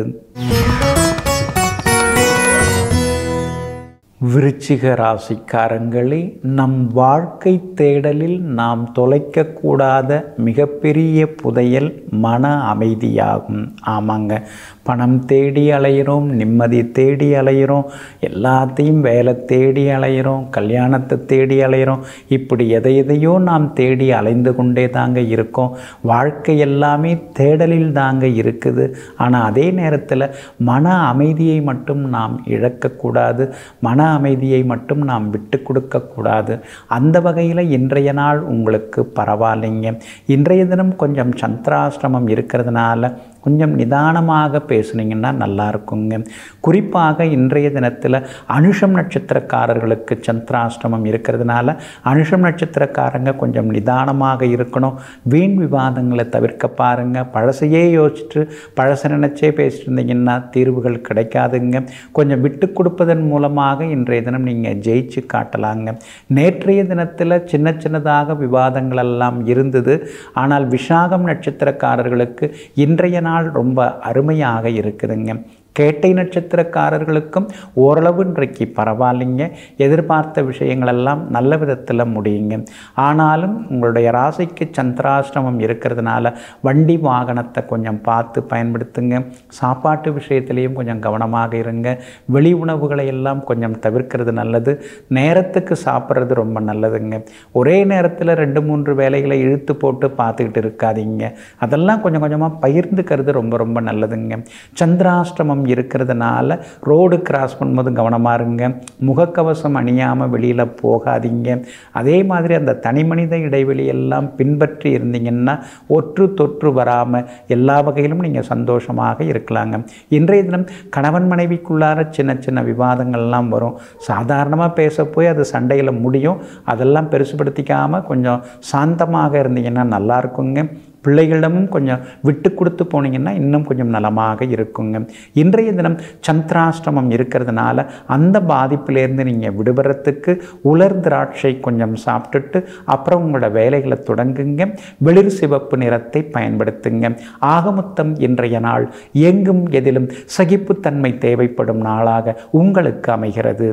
விருச்சிக ராசிக்காரங்களே நம் வாழ்க்கை தேடலில் நாம் தொலைக்கக்கூடாத மிகப்பெரிய புதையல் மன அமைதியாகும் ஆமாங்க பணம் தேடி அலையிறோம் நிம்மதி தேடி அலையிறோம் எல்லாத்தையும் வேலை தேடி அலையிறோம் கல்யாணத்தை தேடி அலையிறோம் இப்படி எதை எதையோ நாம் தேடி அலைந்து கொண்டே தாங்க இருக்கோம் வாழ்க்கை எல்லாமே தேடலில் தாங்க இருக்குது ஆனால் அதே நேரத்தில் மன அமைதியை மட்டும் நாம் இழக்கக்கூடாது மன அமைதியை மட்டும் நாம் விட்டு கொடுக்கக்கூடாது அந்த வகையில் இன்றைய நாள் உங்களுக்கு பரவாயில்லைங்க இன்றைய தினம் கொஞ்சம் சந்திராசிரமம் இருக்கிறதுனால கொஞ்சம் நிதானமாக பேசுனீங்கன்னா நல்லா இருக்குங்க குறிப்பாக இன்றைய தினத்தில் அனுஷம் நட்சத்திரக்காரர்களுக்கு சந்திராஷ்டமம் இருக்கிறதுனால அனுஷம் நட்சத்திரக்காரங்க கொஞ்சம் நிதானமாக இருக்கணும் வீண் விவாதங்களை தவிர்க்க பாருங்கள் பழசையே யோசிச்சுட்டு பழச நினச்சே பேசிட்டு இருந்தீங்கன்னா தீர்வுகள் கிடைக்காதுங்க கொஞ்சம் விட்டு கொடுப்பதன் மூலமாக இன்றைய தினம் நீங்கள் ஜெயிச்சு காட்டலாங்க நேற்றைய தினத்தில் சின்ன சின்னதாக விவாதங்கள் எல்லாம் இருந்தது ஆனால் விஷாகம் நட்சத்திரக்காரர்களுக்கு இன்றைய நாள் ரொம்ப அருமையாக இருக்குதுங்க கேட்டை நட்சத்திரக்காரர்களுக்கும் ஓரளவு இன்றைக்கு பரவாயில்லைங்க எதிர்பார்த்த விஷயங்களெல்லாம் நல்ல விதத்தில் முடியுங்க ஆனாலும் உங்களுடைய ராசிக்கு சந்திராஷ்டமம் இருக்கிறதுனால வண்டி வாகனத்தை கொஞ்சம் பார்த்து பயன்படுத்துங்க சாப்பாட்டு விஷயத்திலையும் கொஞ்சம் கவனமாக இருங்க வெளி உணவுகளை எல்லாம் கொஞ்சம் தவிர்க்கிறது நல்லது நேரத்துக்கு சாப்பிட்றது ரொம்ப நல்லதுங்க ஒரே நேரத்தில் ரெண்டு மூன்று வேலைகளை இழுத்து போட்டு பார்த்துக்கிட்டு இருக்காதீங்க அதெல்லாம் கொஞ்சம் கொஞ்சமாக பகிர்ந்துக்கிறது ரொம்ப ரொம்ப நல்லதுங்க சந்திராஷ்டமம் இருக்கிறதுனால ரோடு கிராஸ் பண்ணும்போது கவனமாக இருங்க முகக்கவசம் அணியாமல் வெளியில் போகாதீங்க அதே மாதிரி அந்த தனிமனித இடைவெளி எல்லாம் பின்பற்றி இருந்தீங்கன்னா ஒற்று தொற்று வராமல் எல்லா வகையிலும் நீங்கள் சந்தோஷமாக இருக்கலாங்க இன்றைய தினம் கணவன் மனைவிக்குள்ளார சின்ன சின்ன விவாதங்கள்லாம் வரும் சாதாரணமாக பேச போய் அது சண்டையில் முடியும் அதெல்லாம் பெருசுபடுத்திக்காமல் கொஞ்சம் சாந்தமாக இருந்தீங்கன்னா நல்லா இருக்குங்க பிள்ளைகளிடமும் கொஞ்சம் விட்டு கொடுத்து போனீங்கன்னா இன்னும் கொஞ்சம் நலமாக இருக்குங்க இன்றைய தினம் சந்திராஷ்டமம் இருக்கிறதுனால அந்த பாதிப்பிலேருந்து நீங்கள் விடுபடுறதுக்கு உலர் திராட்சை கொஞ்சம் சாப்பிட்டுட்டு அப்புறம் உங்களோட வேலைகளை தொடங்குங்க வெளிர் சிவப்பு நிறத்தை பயன்படுத்துங்க ஆகமொத்தம் இன்றைய நாள் எங்கும் எதிலும் சகிப்புத்தன்மை தேவைப்படும் நாளாக உங்களுக்கு அமைகிறது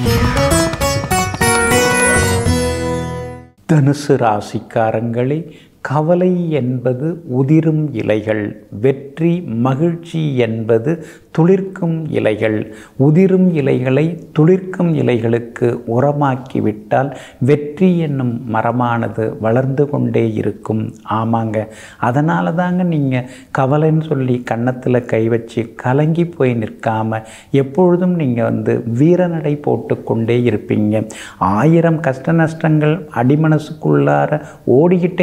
தனுசு ராசிக்காரங்களே கவலை என்பது உதிரும் இலைகள் வெற்றி மகிழ்ச்சி என்பது துளிர்க்கும் இலைகள் உதிரும் இலைகளை துளிர்க்கும் இலைகளுக்கு உரமாக்கிவிட்டால் வெற்றி என்னும் மரமானது வளர்ந்து கொண்டே இருக்கும் ஆமாங்க அதனால தாங்க நீங்கள் கவலைன்னு சொல்லி கன்னத்தில் கை வச்சு கலங்கி போய் நிற்காம எப்பொழுதும் நீங்கள் வந்து வீரநடை போட்டுக்கொண்டே இருப்பீங்க ஆயிரம் கஷ்ட நஷ்டங்கள் அடிமனசுக்குள்ளார ஓடிக்கிட்டே தான் இருக்கும்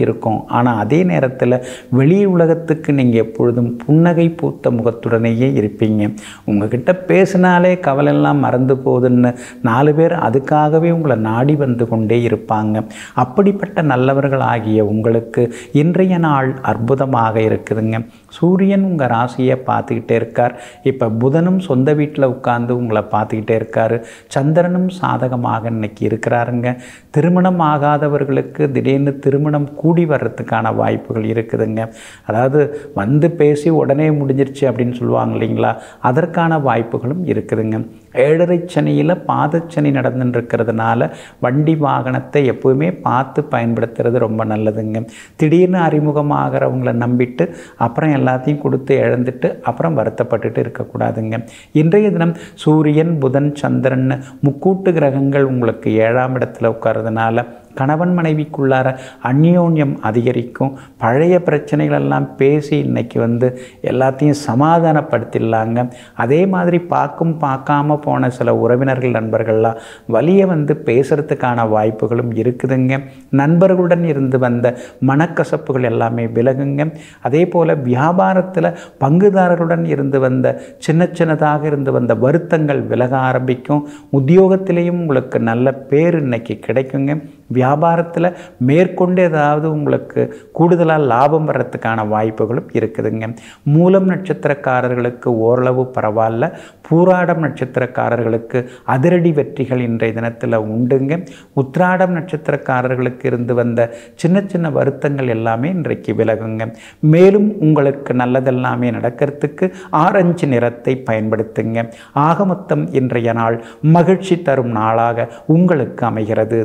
இருக்கும் ஆனால் அதே நேரத்தில் வெளி உலகத்துக்கு நீங்கள் எப்பொழுதும் புன்னகை பூத்த முகத்துடனேயே இருப்பீங்க உங்ககிட்ட பேசினாலே கவலையெல்லாம் மறந்து போகுதுன்னு நாலு பேர் அதுக்காகவே உங்களை நாடி வந்து கொண்டே இருப்பாங்க அப்படிப்பட்ட நல்லவர்கள் ஆகிய உங்களுக்கு இன்றைய நாள் அற்புதமாக இருக்குதுங்க சூரியன் உங்கள் ராசியை பார்த்துக்கிட்டே இருக்கார் இப்போ புதனும் சொந்த வீட்டில் உட்கார்ந்து உங்களை பார்த்துக்கிட்டே இருக்காரு சந்திரனும் சாதகமாக இன்னைக்கு இருக்கிறாருங்க திருமணம் ஆகாதவர்களுக்கு திடீர்னு திருமணம் கூடி வர்றதுக்கான வாய்ப்புகள் இருக்குதுங்க அதாவது வந்து பேசி உடனே முடிஞ்சிருச்சு அப்படின்னு சொல்லுவாங்க இல்லைங்களா அதற்கான வாய்ப்புகளும் இருக்குதுங்க ஏழரை சனியில் பாதச்சனி நடந்துட்டு இருக்கிறதுனால வண்டி வாகனத்தை எப்போவுமே பார்த்து பயன்படுத்துறது ரொம்ப நல்லதுங்க திடீர்னு அறிமுகமாகிறவங்கள நம்பிட்டு அப்புறம் எல்லாத்தையும் கொடுத்து இழந்துட்டு அப்புறம் வருத்தப்பட்டுட்டு இருக்கக்கூடாதுங்க இன்றைய தினம் சூரியன் புதன் சந்திரன் முக்கூட்டு கிரகங்கள் உங்களுக்கு ஏழாம் இடத்துல உட்கார்றதுனால கணவன் மனைவிக்குள்ளார அந்யோன்யம் அதிகரிக்கும் பழைய பிரச்சனைகளெல்லாம் பேசி இன்னைக்கு வந்து எல்லாத்தையும் சமாதானப்படுத்திடலாங்க அதே மாதிரி பார்க்கும் பார்க்காம போன சில உறவினர்கள் நண்பர்கள்லாம் வலியை வந்து பேசுகிறதுக்கான வாய்ப்புகளும் இருக்குதுங்க நண்பர்களுடன் இருந்து வந்த மனக்கசப்புகள் எல்லாமே விலகுங்க அதே போல் வியாபாரத்தில் பங்குதாரருடன் இருந்து வந்த சின்ன சின்னதாக இருந்து வந்த வருத்தங்கள் விலக ஆரம்பிக்கும் உத்தியோகத்திலையும் உங்களுக்கு நல்ல பேர் இன்னைக்கு கிடைக்குங்க வியாபாரத்தில் மேற்கொண்டு ஏதாவது உங்களுக்கு கூடுதலாக லாபம் வர்றதுக்கான வாய்ப்புகளும் இருக்குதுங்க மூலம் நட்சத்திரக்காரர்களுக்கு ஓரளவு பரவாயில்ல பூராடம் நட்சத்திரக்காரர்களுக்கு அதிரடி வெற்றிகள் இன்றைய தினத்தில் உண்டுங்க உத்ராடம் நட்சத்திரக்காரர்களுக்கு இருந்து வந்த சின்ன சின்ன வருத்தங்கள் எல்லாமே இன்றைக்கு விலகுங்க மேலும் உங்களுக்கு நல்லதெல்லாமே நடக்கிறதுக்கு ஆரஞ்சு நிறத்தை பயன்படுத்துங்க ஆக மொத்தம் இன்றைய நாள் மகிழ்ச்சி தரும் நாளாக உங்களுக்கு அமைகிறது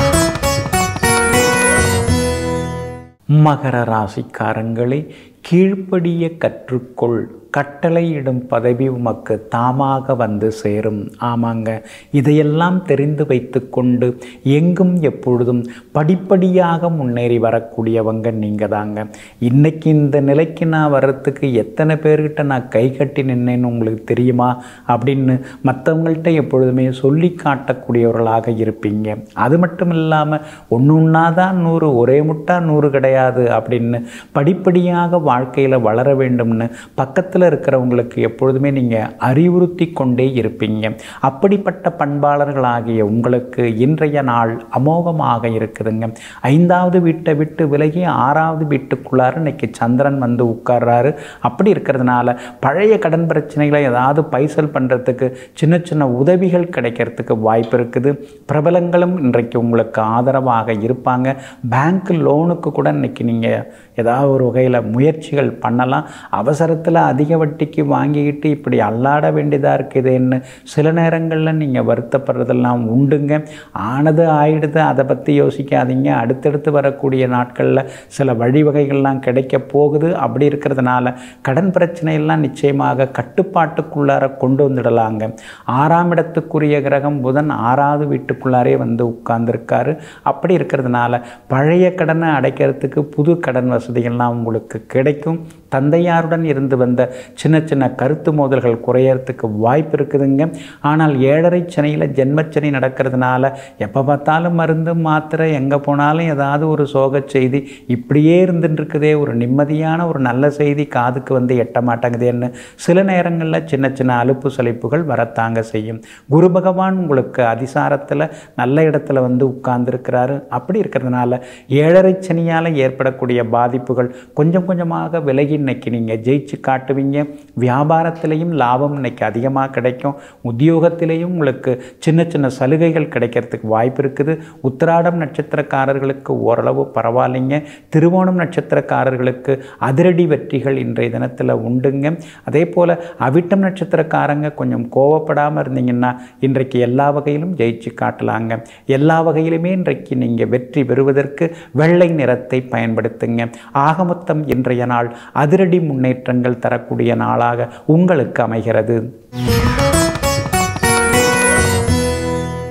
மகர ராசிக்காரங்களே கீழ்ப்படிய கற்றுக்கொள் கட்டளையிடும் பதவி உமக்கு தாமாக வந்து சேரும் ஆமாங்க இதையெல்லாம் தெரிந்து வைத்து கொண்டு எங்கும் எப்பொழுதும் படிப்படியாக முன்னேறி வரக்கூடியவங்க நீங்கள் தாங்க இன்னைக்கு இந்த நிலைக்கு நான் வர்றதுக்கு எத்தனை பேர்கிட்ட நான் கை கட்டி நின்னேன்னு உங்களுக்கு தெரியுமா அப்படின்னு மற்றவங்கள்ட்ட எப்பொழுதுமே சொல்லி காட்டக்கூடியவர்களாக இருப்பீங்க அது மட்டும் இல்லாமல் ஒன்று ஒன்றா தான் நூறு ஒரே முட்டா நூறு கிடையாது அப்படின்னு படிப்படியாக வாழ்க்கையில் வளர வேண்டும்னு பக்கத்தில் இருக்கிறவங்களுக்கு எப்பொழுதுமே நீங்கள் அறிவுறுத்தி கொண்டே இருப்பீங்க அப்படிப்பட்ட பண்பாளர்களாகிய உங்களுக்கு இன்றைய நாள் அமோகமாக இருக்குதுங்க ஐந்தாவது வீட்டை விட்டு விலகி ஆறாவது வீட்டுக்குள்ளார இன்னைக்கு சந்திரன் வந்து உட்கார்றாரு அப்படி இருக்கிறதுனால பழைய கடன் பிரச்சனைகளை ஏதாவது பைசல் பண்ணுறதுக்கு சின்ன சின்ன உதவிகள் கிடைக்கிறதுக்கு வாய்ப்பு இருக்குது பிரபலங்களும் இன்றைக்கு உங்களுக்கு ஆதரவாக இருப்பாங்க பேங்க் லோனுக்கு கூட இன்னைக்கு நீங்கள் ஏதாவது ஒரு வகையில் முயற்சிகள் பண்ணலாம் அவசரத்தில் அதிக வட்டிக்கு வாங்கிக்கிட்டு இப்படி அல்லாட வேண்டியதாக இருக்குதுன்னு சில நேரங்களில் நீங்கள் வருத்தப்படுறதெல்லாம் உண்டுங்க ஆனது ஆயிடுது அதை பற்றி யோசிக்காதீங்க அடுத்தடுத்து வரக்கூடிய நாட்களில் சில வழிவகைகள்லாம் கிடைக்க போகுது அப்படி இருக்கிறதுனால கடன் பிரச்சனையெல்லாம் நிச்சயமாக கட்டுப்பாட்டுக்குள்ளார கொண்டு வந்துடலாங்க ஆறாம் இடத்துக்குரிய கிரகம் புதன் ஆறாவது வீட்டுக்குள்ளாரே வந்து உட்கார்ந்துருக்காரு அப்படி இருக்கிறதுனால பழைய கடனை அடைக்கிறதுக்கு புது கடன் வசதிகள்லாம் உங்களுக்கு கிடைக்கும் தந்தையாருடன் இருந்து வந்த சின்ன சின்ன கருத்து மோதல்கள் குறையறதுக்கு வாய்ப்பு இருக்குதுங்க ஆனால் ஏழரை சனியில் ஜென்மச்சனி நடக்கிறதுனால எப்போ பார்த்தாலும் மருந்து மாத்திரை எங்கே போனாலும் ஏதாவது ஒரு சோக செய்தி இப்படியே இருந்துட்டு இருக்குதே ஒரு நிம்மதியான ஒரு நல்ல செய்தி காதுக்கு வந்து எட்ட மாட்டேங்குதேன்னு சில நேரங்களில் சின்ன சின்ன அலுப்பு சலிப்புகள் வரத்தாங்க செய்யும் குரு பகவான் உங்களுக்கு அதிசாரத்தில் நல்ல இடத்துல வந்து உட்கார்ந்துருக்கிறாரு அப்படி இருக்கிறதுனால ஏழரை சனியால் ஏற்படக்கூடிய பாதிப்புகள் கொஞ்சம் கொஞ்சமாக விலகி இன்னைக்கு நீங்கள் ஜெயிச்சு காட்டுவீங்க வியாபாரத்திலையும் லாபம் இன்னைக்கு அதிகமாக கிடைக்கும் உத்தியோகத்திலையும் உங்களுக்கு சின்ன சின்ன சலுகைகள் கிடைக்கிறதுக்கு வாய்ப்பு இருக்குது உத்திராடம் நட்சத்திரக்காரர்களுக்கு ஓரளவு பரவாயில்லைங்க திருவோணம் நட்சத்திரக்காரர்களுக்கு அதிரடி வெற்றிகள் இன்றைய தினத்தில் உண்டுங்க அதே போல் அவிட்டம் நட்சத்திரக்காரங்க கொஞ்சம் கோவப்படாமல் இருந்தீங்கன்னா இன்றைக்கு எல்லா வகையிலும் ஜெயிச்சு காட்டலாங்க எல்லா வகையிலுமே இன்றைக்கு நீங்கள் வெற்றி பெறுவதற்கு வெள்ளை நிறத்தை பயன்படுத்துங்க ஆக மொத்தம் இன்றைய நாள் அதிரடி முன்னேற்றங்கள் தரக்கூடிய நாளாக உங்களுக்கு அமைகிறது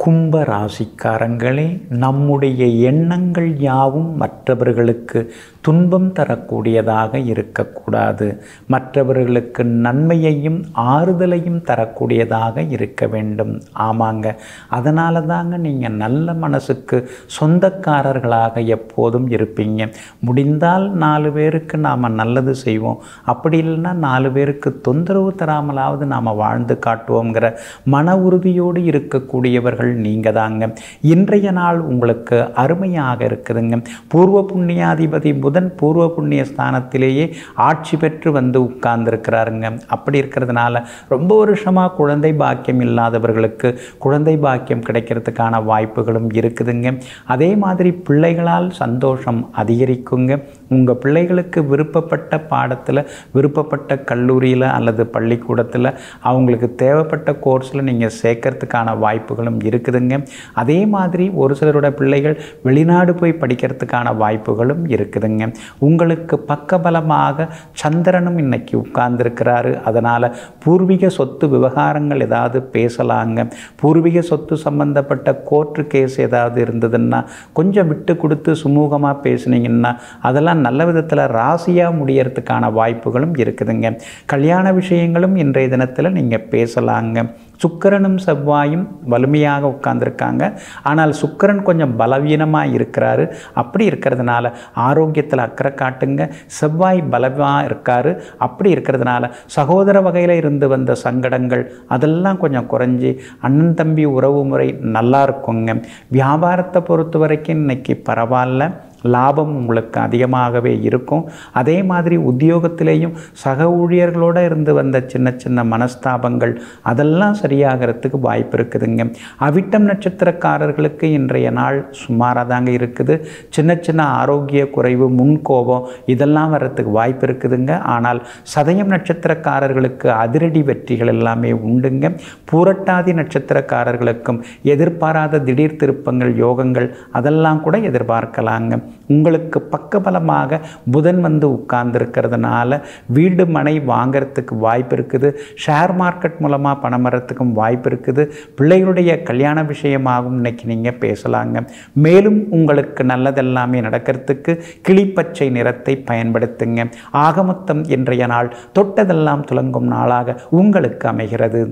கும்ப ராசிக்காரங்களே நம்முடைய எண்ணங்கள் யாவும் மற்றவர்களுக்கு துன்பம் தரக்கூடியதாக இருக்கக்கூடாது மற்றவர்களுக்கு நன்மையையும் ஆறுதலையும் தரக்கூடியதாக இருக்க வேண்டும் ஆமாங்க அதனால தாங்க நீங்கள் நல்ல மனசுக்கு சொந்தக்காரர்களாக எப்போதும் இருப்பீங்க முடிந்தால் நாலு பேருக்கு நாம் நல்லது செய்வோம் அப்படி இல்லைன்னா நாலு பேருக்கு தொந்தரவு தராமலாவது நாம் வாழ்ந்து காட்டுவோங்கிற மன உறுதியோடு இருக்கக்கூடியவர்கள் நீங்கள் தாங்க இன்றைய நாள் உங்களுக்கு அருமையாக இருக்குதுங்க பூர்வ புண்ணியாதிபதி புதன் பூர்வ புண்ணிய ஸ்தானத்திலேயே ஆட்சி பெற்று வந்து உட்கார்ந்துருக்கிறாருங்க அப்படி இருக்கிறதுனால ரொம்ப வருஷமாக குழந்தை பாக்கியம் இல்லாதவர்களுக்கு குழந்தை பாக்கியம் கிடைக்கிறதுக்கான வாய்ப்புகளும் இருக்குதுங்க அதே மாதிரி பிள்ளைகளால் சந்தோஷம் அதிகரிக்குங்க உங்கள் பிள்ளைகளுக்கு விருப்பப்பட்ட பாடத்தில் விருப்பப்பட்ட கல்லூரியில் அல்லது பள்ளிக்கூடத்தில் அவங்களுக்கு தேவைப்பட்ட கோர்ஸில் நீங்கள் சேர்க்கறதுக்கான வாய்ப்புகளும் இருக்குதுங்க அதே மாதிரி ஒரு சிலரோட பிள்ளைகள் வெளிநாடு போய் படிக்கிறதுக்கான வாய்ப்புகளும் இருக்குதுங்க உங்களுக்கு பக்கபலமாக சந்திரனும் இன்னைக்கு உட்கார்ந்துருக்கிறாரு அதனால் பூர்வீக சொத்து விவகாரங்கள் ஏதாவது பேசலாங்க பூர்வீக சொத்து சம்பந்தப்பட்ட கோர்ட்டு கேஸ் ஏதாவது இருந்ததுன்னா கொஞ்சம் விட்டு கொடுத்து சுமூகமாக பேசுனீங்கன்னா அதெல்லாம் நல்ல விதத்தில் ராசியாக முடியறதுக்கான வாய்ப்புகளும் இருக்குதுங்க கல்யாண விஷயங்களும் இன்றைய தினத்தில் நீங்கள் பேசலாங்க சுக்கிரனும் செவ்வாயும் வலிமையாக உட்கார்ந்துருக்காங்க ஆனால் சுக்கிரன் கொஞ்சம் பலவீனமாக இருக்கிறாரு அப்படி இருக்கிறதுனால ஆரோக்கியத்தில் அக்கறை காட்டுங்க செவ்வாய் பலமாக இருக்காரு அப்படி இருக்கிறதுனால சகோதர வகையில் இருந்து வந்த சங்கடங்கள் அதெல்லாம் கொஞ்சம் குறைஞ்சி அண்ணன் தம்பி உறவு முறை நல்லா இருக்குங்க வியாபாரத்தை பொறுத்த வரைக்கும் இன்னைக்கு பரவாயில்ல லாபம் உங்களுக்கு அதிகமாகவே இருக்கும் அதே மாதிரி உத்தியோகத்திலேயும் சக ஊழியர்களோடு இருந்து வந்த சின்ன சின்ன மனஸ்தாபங்கள் அதெல்லாம் சரியாகிறதுக்கு வாய்ப்பு இருக்குதுங்க அவிட்டம் நட்சத்திரக்காரர்களுக்கு இன்றைய நாள் சுமாராக தாங்க இருக்குது சின்ன சின்ன ஆரோக்கிய குறைவு முன்கோபம் இதெல்லாம் வர்றதுக்கு வாய்ப்பு இருக்குதுங்க ஆனால் சதயம் நட்சத்திரக்காரர்களுக்கு அதிரடி வெற்றிகள் எல்லாமே உண்டுங்க பூரட்டாதி நட்சத்திரக்காரர்களுக்கும் எதிர்பாராத திடீர் திருப்பங்கள் யோகங்கள் அதெல்லாம் கூட எதிர்பார்க்கலாங்க உங்களுக்கு பக்கபலமாக புதன் வந்து உட்கார்ந்துருக்கிறதுனால வீடு மனை வாங்கிறதுக்கு வாய்ப்பு இருக்குது ஷேர் மார்க்கெட் மூலமாக பணம் வரத்துக்கும் வாய்ப்பு இருக்குது பிள்ளைகளுடைய கல்யாண விஷயமாகவும் இன்னைக்கு நீங்கள் பேசலாங்க மேலும் உங்களுக்கு நல்லதெல்லாமே நடக்கிறதுக்கு கிளிப்பச்சை நிறத்தை பயன்படுத்துங்க ஆகமொத்தம் இன்றைய நாள் தொட்டதெல்லாம் துலங்கும் நாளாக உங்களுக்கு அமைகிறது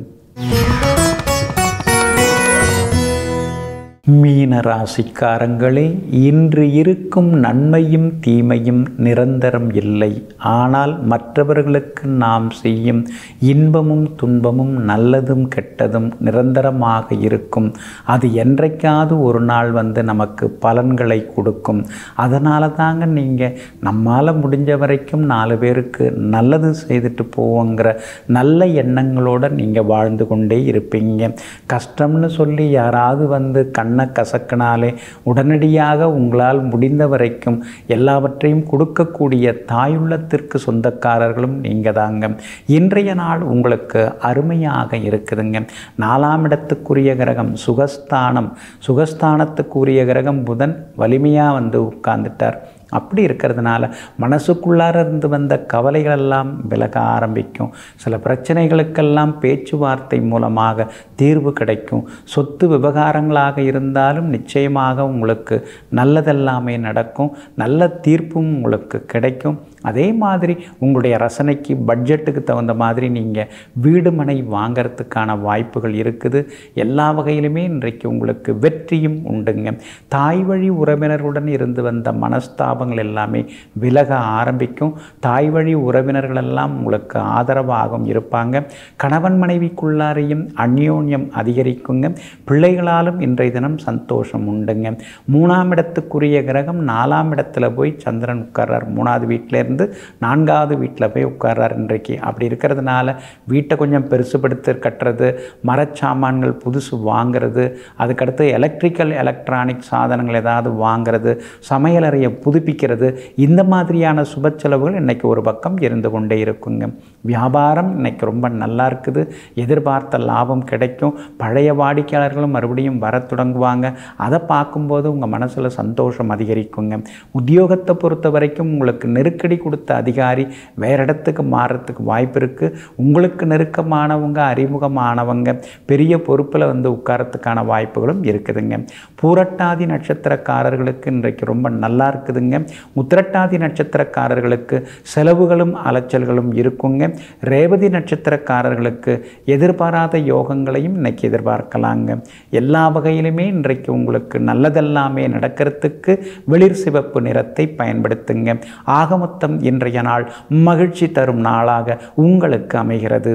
மீன ராசிக்காரங்களே இன்று இருக்கும் நன்மையும் தீமையும் நிரந்தரம் இல்லை ஆனால் மற்றவர்களுக்கு நாம் செய்யும் இன்பமும் துன்பமும் நல்லதும் கெட்டதும் நிரந்தரமாக இருக்கும் அது என்றைக்காவது ஒரு நாள் வந்து நமக்கு பலன்களை கொடுக்கும் அதனால தாங்க நீங்கள் நம்மால் முடிஞ்ச வரைக்கும் நாலு பேருக்கு நல்லது செய்துட்டு போவோங்கிற நல்ல எண்ணங்களோடு நீங்கள் வாழ்ந்து கொண்டே இருப்பீங்க கஷ்டம்னு சொல்லி யாராவது வந்து கண்ணை கசக்கினாலே உடனடியாக உங்களால் முடிந்த வரைக்கும் எல்லாவற்றையும் கொடுக்கக்கூடிய தாயுள்ளத்திற்கு சொந்தக்காரர்களும் நீங்கள் தாங்க இன்றைய நாள் உங்களுக்கு அருமையாக இருக்குதுங்க நாலாம் இடத்துக்குரிய கிரகம் சுகஸ்தானம் சுகஸ்தானத்துக்குரிய கிரகம் புதன் வலிமையாக வந்து உட்கார்ந்துட்டார் அப்படி இருக்கிறதுனால மனசுக்குள்ளார இருந்து வந்த கவலைகளெல்லாம் விலக ஆரம்பிக்கும் சில பிரச்சனைகளுக்கெல்லாம் பேச்சுவார்த்தை மூலமாக தீர்வு கிடைக்கும் சொத்து விவகாரங்களாக இருந்தாலும் நிச்சயமாக உங்களுக்கு நல்லதெல்லாமே நடக்கும் நல்ல தீர்ப்பும் உங்களுக்கு கிடைக்கும் அதே மாதிரி உங்களுடைய ரசனைக்கு பட்ஜெட்டுக்கு தகுந்த மாதிரி நீங்கள் வீடு மனை வாங்கிறதுக்கான வாய்ப்புகள் இருக்குது எல்லா வகையிலுமே இன்றைக்கு உங்களுக்கு வெற்றியும் உண்டுங்க தாய் வழி உறவினர்களுடன் இருந்து வந்த மனஸ்தாபங்கள் எல்லாமே விலக ஆரம்பிக்கும் தாய் வழி உறவினர்கள் எல்லாம் உங்களுக்கு ஆதரவாகவும் இருப்பாங்க கணவன் மனைவிக்குள்ளாரையும் அந்யோன்யம் அதிகரிக்குங்க பிள்ளைகளாலும் இன்றைய தினம் சந்தோஷம் உண்டுங்க மூணாம் இடத்துக்குரிய கிரகம் நாலாம் இடத்துல போய் சந்திரன் உட்கார்றார் மூணாவது வீட்டிலேருந்து நான்காவது வீட்டில் போய் உட்கார்றார் இன்றைக்கு அப்படி இருக்கிறதுனால வீட்டை கொஞ்சம் பெருசுபடுத்தி கட்டுறது மரச்சாமான்கள் புதுசு வாங்கிறது அதுக்கடுத்து எலக்ட்ரிக்கல் எலக்ட்ரானிக் சாதனங்கள் ஏதாவது வாங்கிறது சமையலறையை புதுப்பிக்கிறது இந்த மாதிரியான சுப செலவுகள் இன்றைக்கி ஒரு பக்கம் இருந்து கொண்டே இருக்குங்க வியாபாரம் இன்னைக்கு ரொம்ப நல்லா இருக்குது எதிர்பார்த்த லாபம் கிடைக்கும் பழைய வாடிக்கையாளர்களும் மறுபடியும் வர தொடங்குவாங்க அதை பார்க்கும்போது உங்கள் மனசில் சந்தோஷம் அதிகரிக்குங்க உத்தியோகத்தை பொறுத்த வரைக்கும் உங்களுக்கு நெருக்கடி கொடுத்த அதிகாரி வேற இடத்துக்கு மாறுறதுக்கு வாய்ப்பு இருக்குது உங்களுக்கு நெருக்கமானவங்க அறிமுகமானவங்க பெரிய பொறுப்பில் வந்து உட்காரத்துக்கான வாய்ப்புகளும் இருக்குதுங்க பூரட்டாதி நட்சத்திரக்காரர்களுக்கு இன்றைக்கு ரொம்ப நல்லா இருக்குதுங்க உத்திரட்டாதி நட்சத்திரக்காரர்களுக்கு செலவுகளும் அலைச்சல்களும் இருக்குங்க ரேவதி நட்சத்திரக்காரர்களுக்கு எதிர்பாராத யோகங்களையும் இன்னைக்கு எதிர்பார்க்கலாங்க எல்லா வகையிலுமே இன்றைக்கு உங்களுக்கு நல்லதெல்லாமே நடக்கிறதுக்கு வெளிர் சிவப்பு நிறத்தை பயன்படுத்துங்க ஆக மொத்தம் இன்றைய நாள் மகிழ்ச்சி தரும் நாளாக உங்களுக்கு அமைகிறது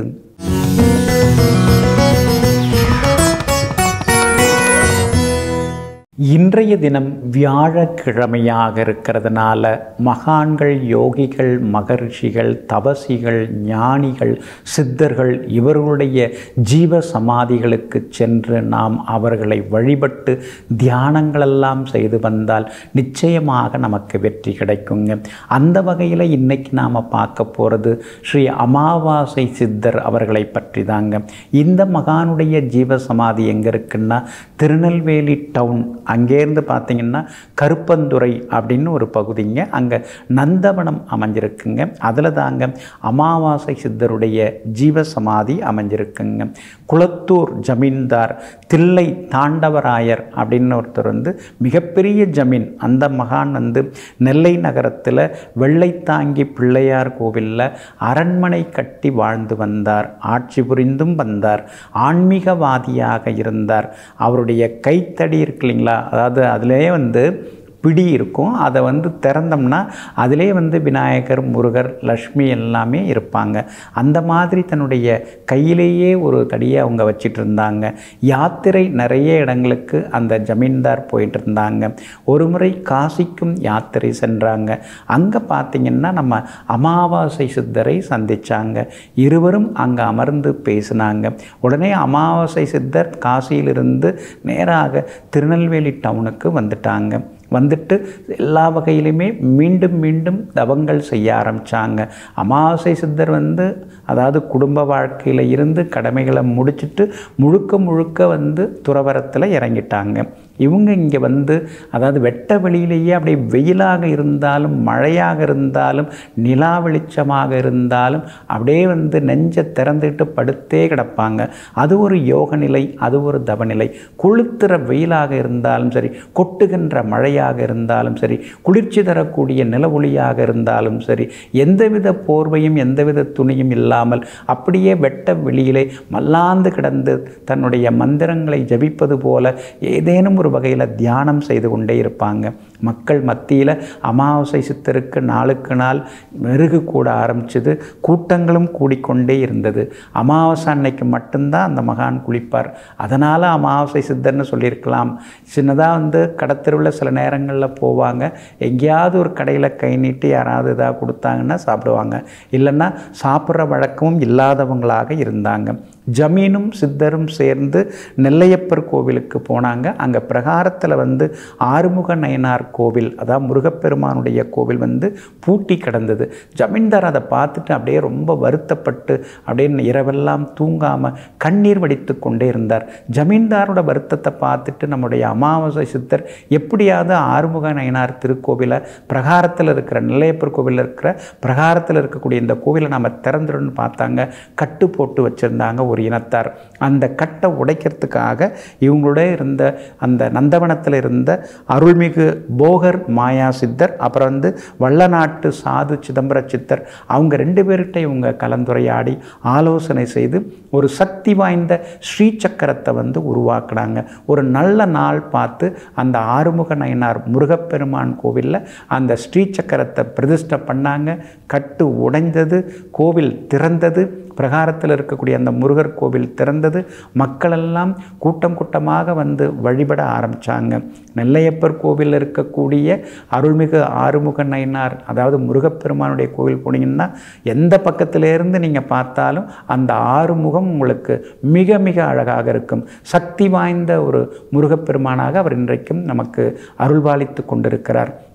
இன்றைய தினம் வியாழக்கிழமையாக இருக்கிறதுனால மகான்கள் யோகிகள் மகர்ஷிகள் தபசிகள் ஞானிகள் சித்தர்கள் இவர்களுடைய ஜீவ சமாதிகளுக்கு சென்று நாம் அவர்களை வழிபட்டு தியானங்களெல்லாம் செய்து வந்தால் நிச்சயமாக நமக்கு வெற்றி கிடைக்குங்க அந்த வகையில் இன்னைக்கு நாம் பார்க்க போகிறது ஸ்ரீ அமாவாசை சித்தர் அவர்களை பற்றி தாங்க இந்த மகானுடைய ஜீவ சமாதி எங்கே இருக்குன்னா திருநெல்வேலி டவுன் அங்கேருந்து பார்த்தீங்கன்னா கருப்பந்துறை அப்படின்னு ஒரு பகுதிங்க அங்கே நந்தவனம் அமைஞ்சிருக்குங்க அதில் தாங்க அமாவாசை சித்தருடைய ஜீவ சமாதி அமைஞ்சிருக்குங்க குளத்தூர் ஜமீன்தார் தில்லை தாண்டவராயர் அப்படின்னு ஒருத்தர் வந்து மிகப்பெரிய ஜமீன் அந்த மகான் வந்து நெல்லை நகரத்தில் வெள்ளைத்தாங்கி பிள்ளையார் கோவிலில் அரண்மனை கட்டி வாழ்ந்து வந்தார் ஆட்சி புரிந்தும் வந்தார் ஆன்மீகவாதியாக இருந்தார் அவருடைய கைத்தடி இருக்கு இல்லைங்களா அதாவது அதிலே வந்து பிடி இருக்கும் அதை வந்து திறந்தோம்னா அதிலே வந்து விநாயகர் முருகர் லக்ஷ்மி எல்லாமே இருப்பாங்க அந்த மாதிரி தன்னுடைய கையிலேயே ஒரு தடியை அவங்க வச்சிட்டு இருந்தாங்க யாத்திரை நிறைய இடங்களுக்கு அந்த ஜமீன்தார் போயிட்டு இருந்தாங்க ஒரு முறை காசிக்கும் யாத்திரை சென்றாங்க அங்கே பார்த்தீங்கன்னா நம்ம அமாவாசை சித்தரை சந்திச்சாங்க இருவரும் அங்கே அமர்ந்து பேசினாங்க உடனே அமாவாசை சித்தர் காசியிலிருந்து நேராக திருநெல்வேலி டவுனுக்கு வந்துட்டாங்க வந்துட்டு எல்லா வகையிலுமே மீண்டும் மீண்டும் தவங்கள் செய்ய ஆரம்பித்தாங்க அமாவாசை சித்தர் வந்து அதாவது குடும்ப வாழ்க்கையில் இருந்து கடமைகளை முடிச்சுட்டு முழுக்க முழுக்க வந்து துறவரத்தில் இறங்கிட்டாங்க இவங்க இங்கே வந்து அதாவது வெட்ட வெளியிலேயே அப்படியே வெயிலாக இருந்தாலும் மழையாக இருந்தாலும் நிலா வெளிச்சமாக இருந்தாலும் அப்படியே வந்து நெஞ்சை திறந்துட்டு படுத்தே கிடப்பாங்க அது ஒரு யோக நிலை அது ஒரு தவநிலை கொளுத்துற வெயிலாக இருந்தாலும் சரி கொட்டுகின்ற மழையாக இருந்தாலும் சரி குளிர்ச்சி தரக்கூடிய நில ஒளியாக இருந்தாலும் சரி எந்தவித போர்வையும் எந்தவித துணியும் இல்லாமல் அப்படியே வெட்ட வெளியிலே மல்லாந்து கிடந்து தன்னுடைய மந்திரங்களை ஜபிப்பது போல ஏதேனும் ஒரு வகையில் தியானம் செய்து கொண்டே இருப்பாங்க மக்கள் மத்தியில் அமாவாசை சித்தருக்கு நாளுக்கு நாள் மெருகு கூட ஆரம்பிச்சது கூட்டங்களும் கூடிக்கொண்டே இருந்தது அமாவாசை அன்னைக்கு மட்டும்தான் அந்த மகான் குளிப்பார் அதனால் அமாவாசை சித்தர்னு சொல்லியிருக்கலாம் சின்னதாக வந்து கடத்தெருவில் சில நேரங்களில் போவாங்க எங்கேயாவது ஒரு கடையில் கை நீட்டி யாராவது இதாக கொடுத்தாங்கன்னா சாப்பிடுவாங்க இல்லைன்னா சாப்பிட்ற வழக்கமும் இல்லாதவங்களாக இருந்தாங்க ஜமீனும் சித்தரும் சேர்ந்து நெல்லையப்பர் கோவிலுக்கு போனாங்க அங்கே பிரகாரத்தில் வந்து ஆறுமுக நயனார் கோவில் அதாவது முருகப்பெருமானுடைய கோவில் வந்து பூட்டி கிடந்தது ஜமீன்தார் அதை பார்த்துட்டு அப்படியே ரொம்ப வருத்தப்பட்டு அப்படியே இரவெல்லாம் தூங்காமல் கண்ணீர் வடித்து கொண்டே இருந்தார் ஜமீன்தாரோட வருத்தத்தை பார்த்துட்டு நம்முடைய அமாவாசை சித்தர் எப்படியாவது ஆறுமுக நயனார் திருக்கோவிலை பிரகாரத்தில் இருக்கிற நெல்லையப்பர் கோவிலில் இருக்கிற பிரகாரத்தில் இருக்கக்கூடிய இந்த கோவிலை நம்ம திறந்துடணும்னு பார்த்தாங்க கட்டு போட்டு வச்சுருந்தாங்க ஒரு இனத்தார் அந்த கட்டை உடைக்கிறதுக்காக இவங்களோட இருந்த அந்த நந்தவனத்தில் இருந்த அருள்மிகு போகர் மாயா சித்தர் அப்புறம் வந்து வள்ளநாட்டு சாது சிதம்பர சித்தர் அவங்க ரெண்டு பேர்கிட்ட இவங்க கலந்துரையாடி ஆலோசனை செய்து ஒரு சக்தி வாய்ந்த ஸ்ரீ சக்கரத்தை வந்து உருவாக்குனாங்க ஒரு நல்ல நாள் பார்த்து அந்த ஆறுமுக நயனார் முருகப்பெருமான் கோவிலில் அந்த ஸ்ரீ சக்கரத்தை பிரதிஷ்டை பண்ணாங்க கட்டு உடைந்தது கோவில் திறந்தது பிரகாரத்தில் இருக்கக்கூடிய அந்த முருகர் கோவில் திறந்தது மக்களெல்லாம் கூட்டம் கூட்டமாக வந்து வழிபட ஆரம்பித்தாங்க நெல்லையப்பர் கோவிலில் இருக்கக்கூடிய அருள்மிகு ஆறுமுக நயனார் அதாவது முருகப்பெருமானுடைய கோவில் போனீங்கன்னா எந்த பக்கத்திலேருந்து நீங்கள் பார்த்தாலும் அந்த ஆறுமுகம் உங்களுக்கு மிக மிக அழகாக இருக்கும் சக்தி வாய்ந்த ஒரு முருகப்பெருமானாக அவர் இன்றைக்கும் நமக்கு அருள்பாலித்து கொண்டிருக்கிறார்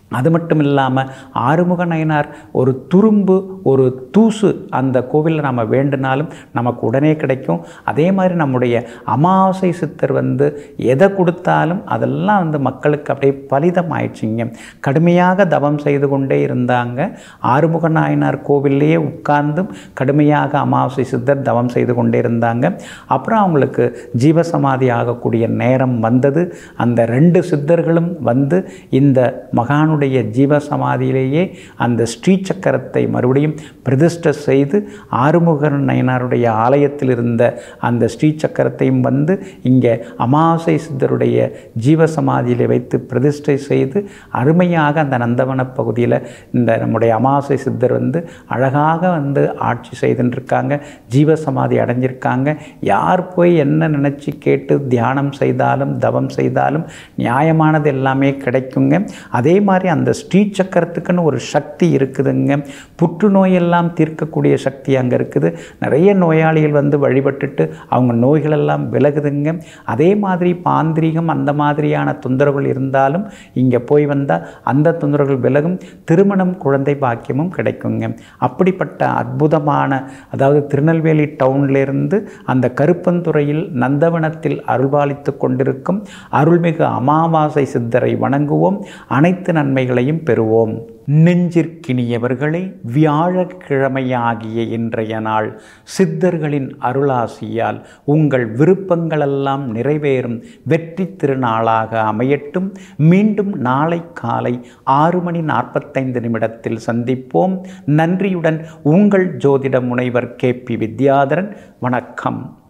அது மட்டும் இல்லாமல் ஆறுமுக நயனார் ஒரு துரும்பு ஒரு தூசு அந்த கோவிலில் நம்ம வேண்டுனாலும் நமக்கு உடனே கிடைக்கும் அதே மாதிரி நம்முடைய அமாவாசை சித்தர் வந்து எதை கொடுத்தாலும் அதெல்லாம் வந்து மக்களுக்கு அப்படியே பலிதம் ஆயிடுச்சிங்க கடுமையாக தவம் செய்து கொண்டே இருந்தாங்க ஆறுமுக நாயனார் கோவில்லையே உட்கார்ந்தும் கடுமையாக அமாவாசை சித்தர் தவம் செய்து கொண்டே இருந்தாங்க அப்புறம் அவங்களுக்கு ஜீவசமாதி ஆகக்கூடிய நேரம் வந்தது அந்த ரெண்டு சித்தர்களும் வந்து இந்த மகானுடைய ஜீவசமாதியிலேயே அந்த ஸ்ரீ சக்கரத்தை மறுபடியும் பிரதிஷ்டை செய்து ஆறுமுக நயனாருடைய ஆலயத்தில் இருந்த அந்த ஸ்ரீ சக்கரத்தையும் வந்து இங்கே அமாவாசை சித்தருடைய ஜீவசமாதியில் வைத்து பிரதிஷ்டை செய்து அருமையாக அந்த நந்தவன பகுதியில் இந்த நம்முடைய அமாவாசை சித்தர் வந்து அழகாக வந்து ஆட்சி செய்துருக்காங்க ஜீவசமாதி அடைஞ்சிருக்காங்க யார் போய் என்ன நினச்சி கேட்டு தியானம் செய்தாலும் தவம் செய்தாலும் நியாயமானது எல்லாமே கிடைக்குங்க அதே மாதிரி அந்த ஸ்ரீ சக்கரத்துக்குன்னு ஒரு சக்தி இருக்குதுங்க புற்றுநோயெல்லாம் தீர்க்கக்கூடிய சக்தி அங்கே இருக்குது நிறைய நோயாளிகள் வந்து வழிபட்டுட்டு அவங்க நோய்களெல்லாம் விலகுதுங்க அதே மாதிரி பாந்திரிகம் அந்த மாதிரியான தொந்தரவுகள் இருந்தாலும் இங்கே போய் வந்தால் அந்த தொந்தரவுகள் விலகும் திருமணம் குழந்தை பாக்கியமும் கிடைக்குங்க அப்படிப்பட்ட அற்புதமான அதாவது திருநெல்வேலி டவுன்லேருந்து அந்த கருப்பந்துறையில் நந்தவனத்தில் அருள்பாலித்து கொண்டிருக்கும் அருள்மிகு அமாவாசை சித்தரை வணங்குவோம் அனைத்து நன்மைகளையும் பெறுவோம் நெஞ்சிற்கினியவர்களே வியாழக்கிழமையாகிய இன்றைய நாள் சித்தர்களின் அருளாசியால் உங்கள் விருப்பங்களெல்லாம் நிறைவேறும் வெற்றி திருநாளாக அமையட்டும் மீண்டும் நாளை காலை ஆறு மணி நாற்பத்தைந்து நிமிடத்தில் சந்திப்போம் நன்றியுடன் உங்கள் ஜோதிட முனைவர் கே பி வித்யாதரன் வணக்கம்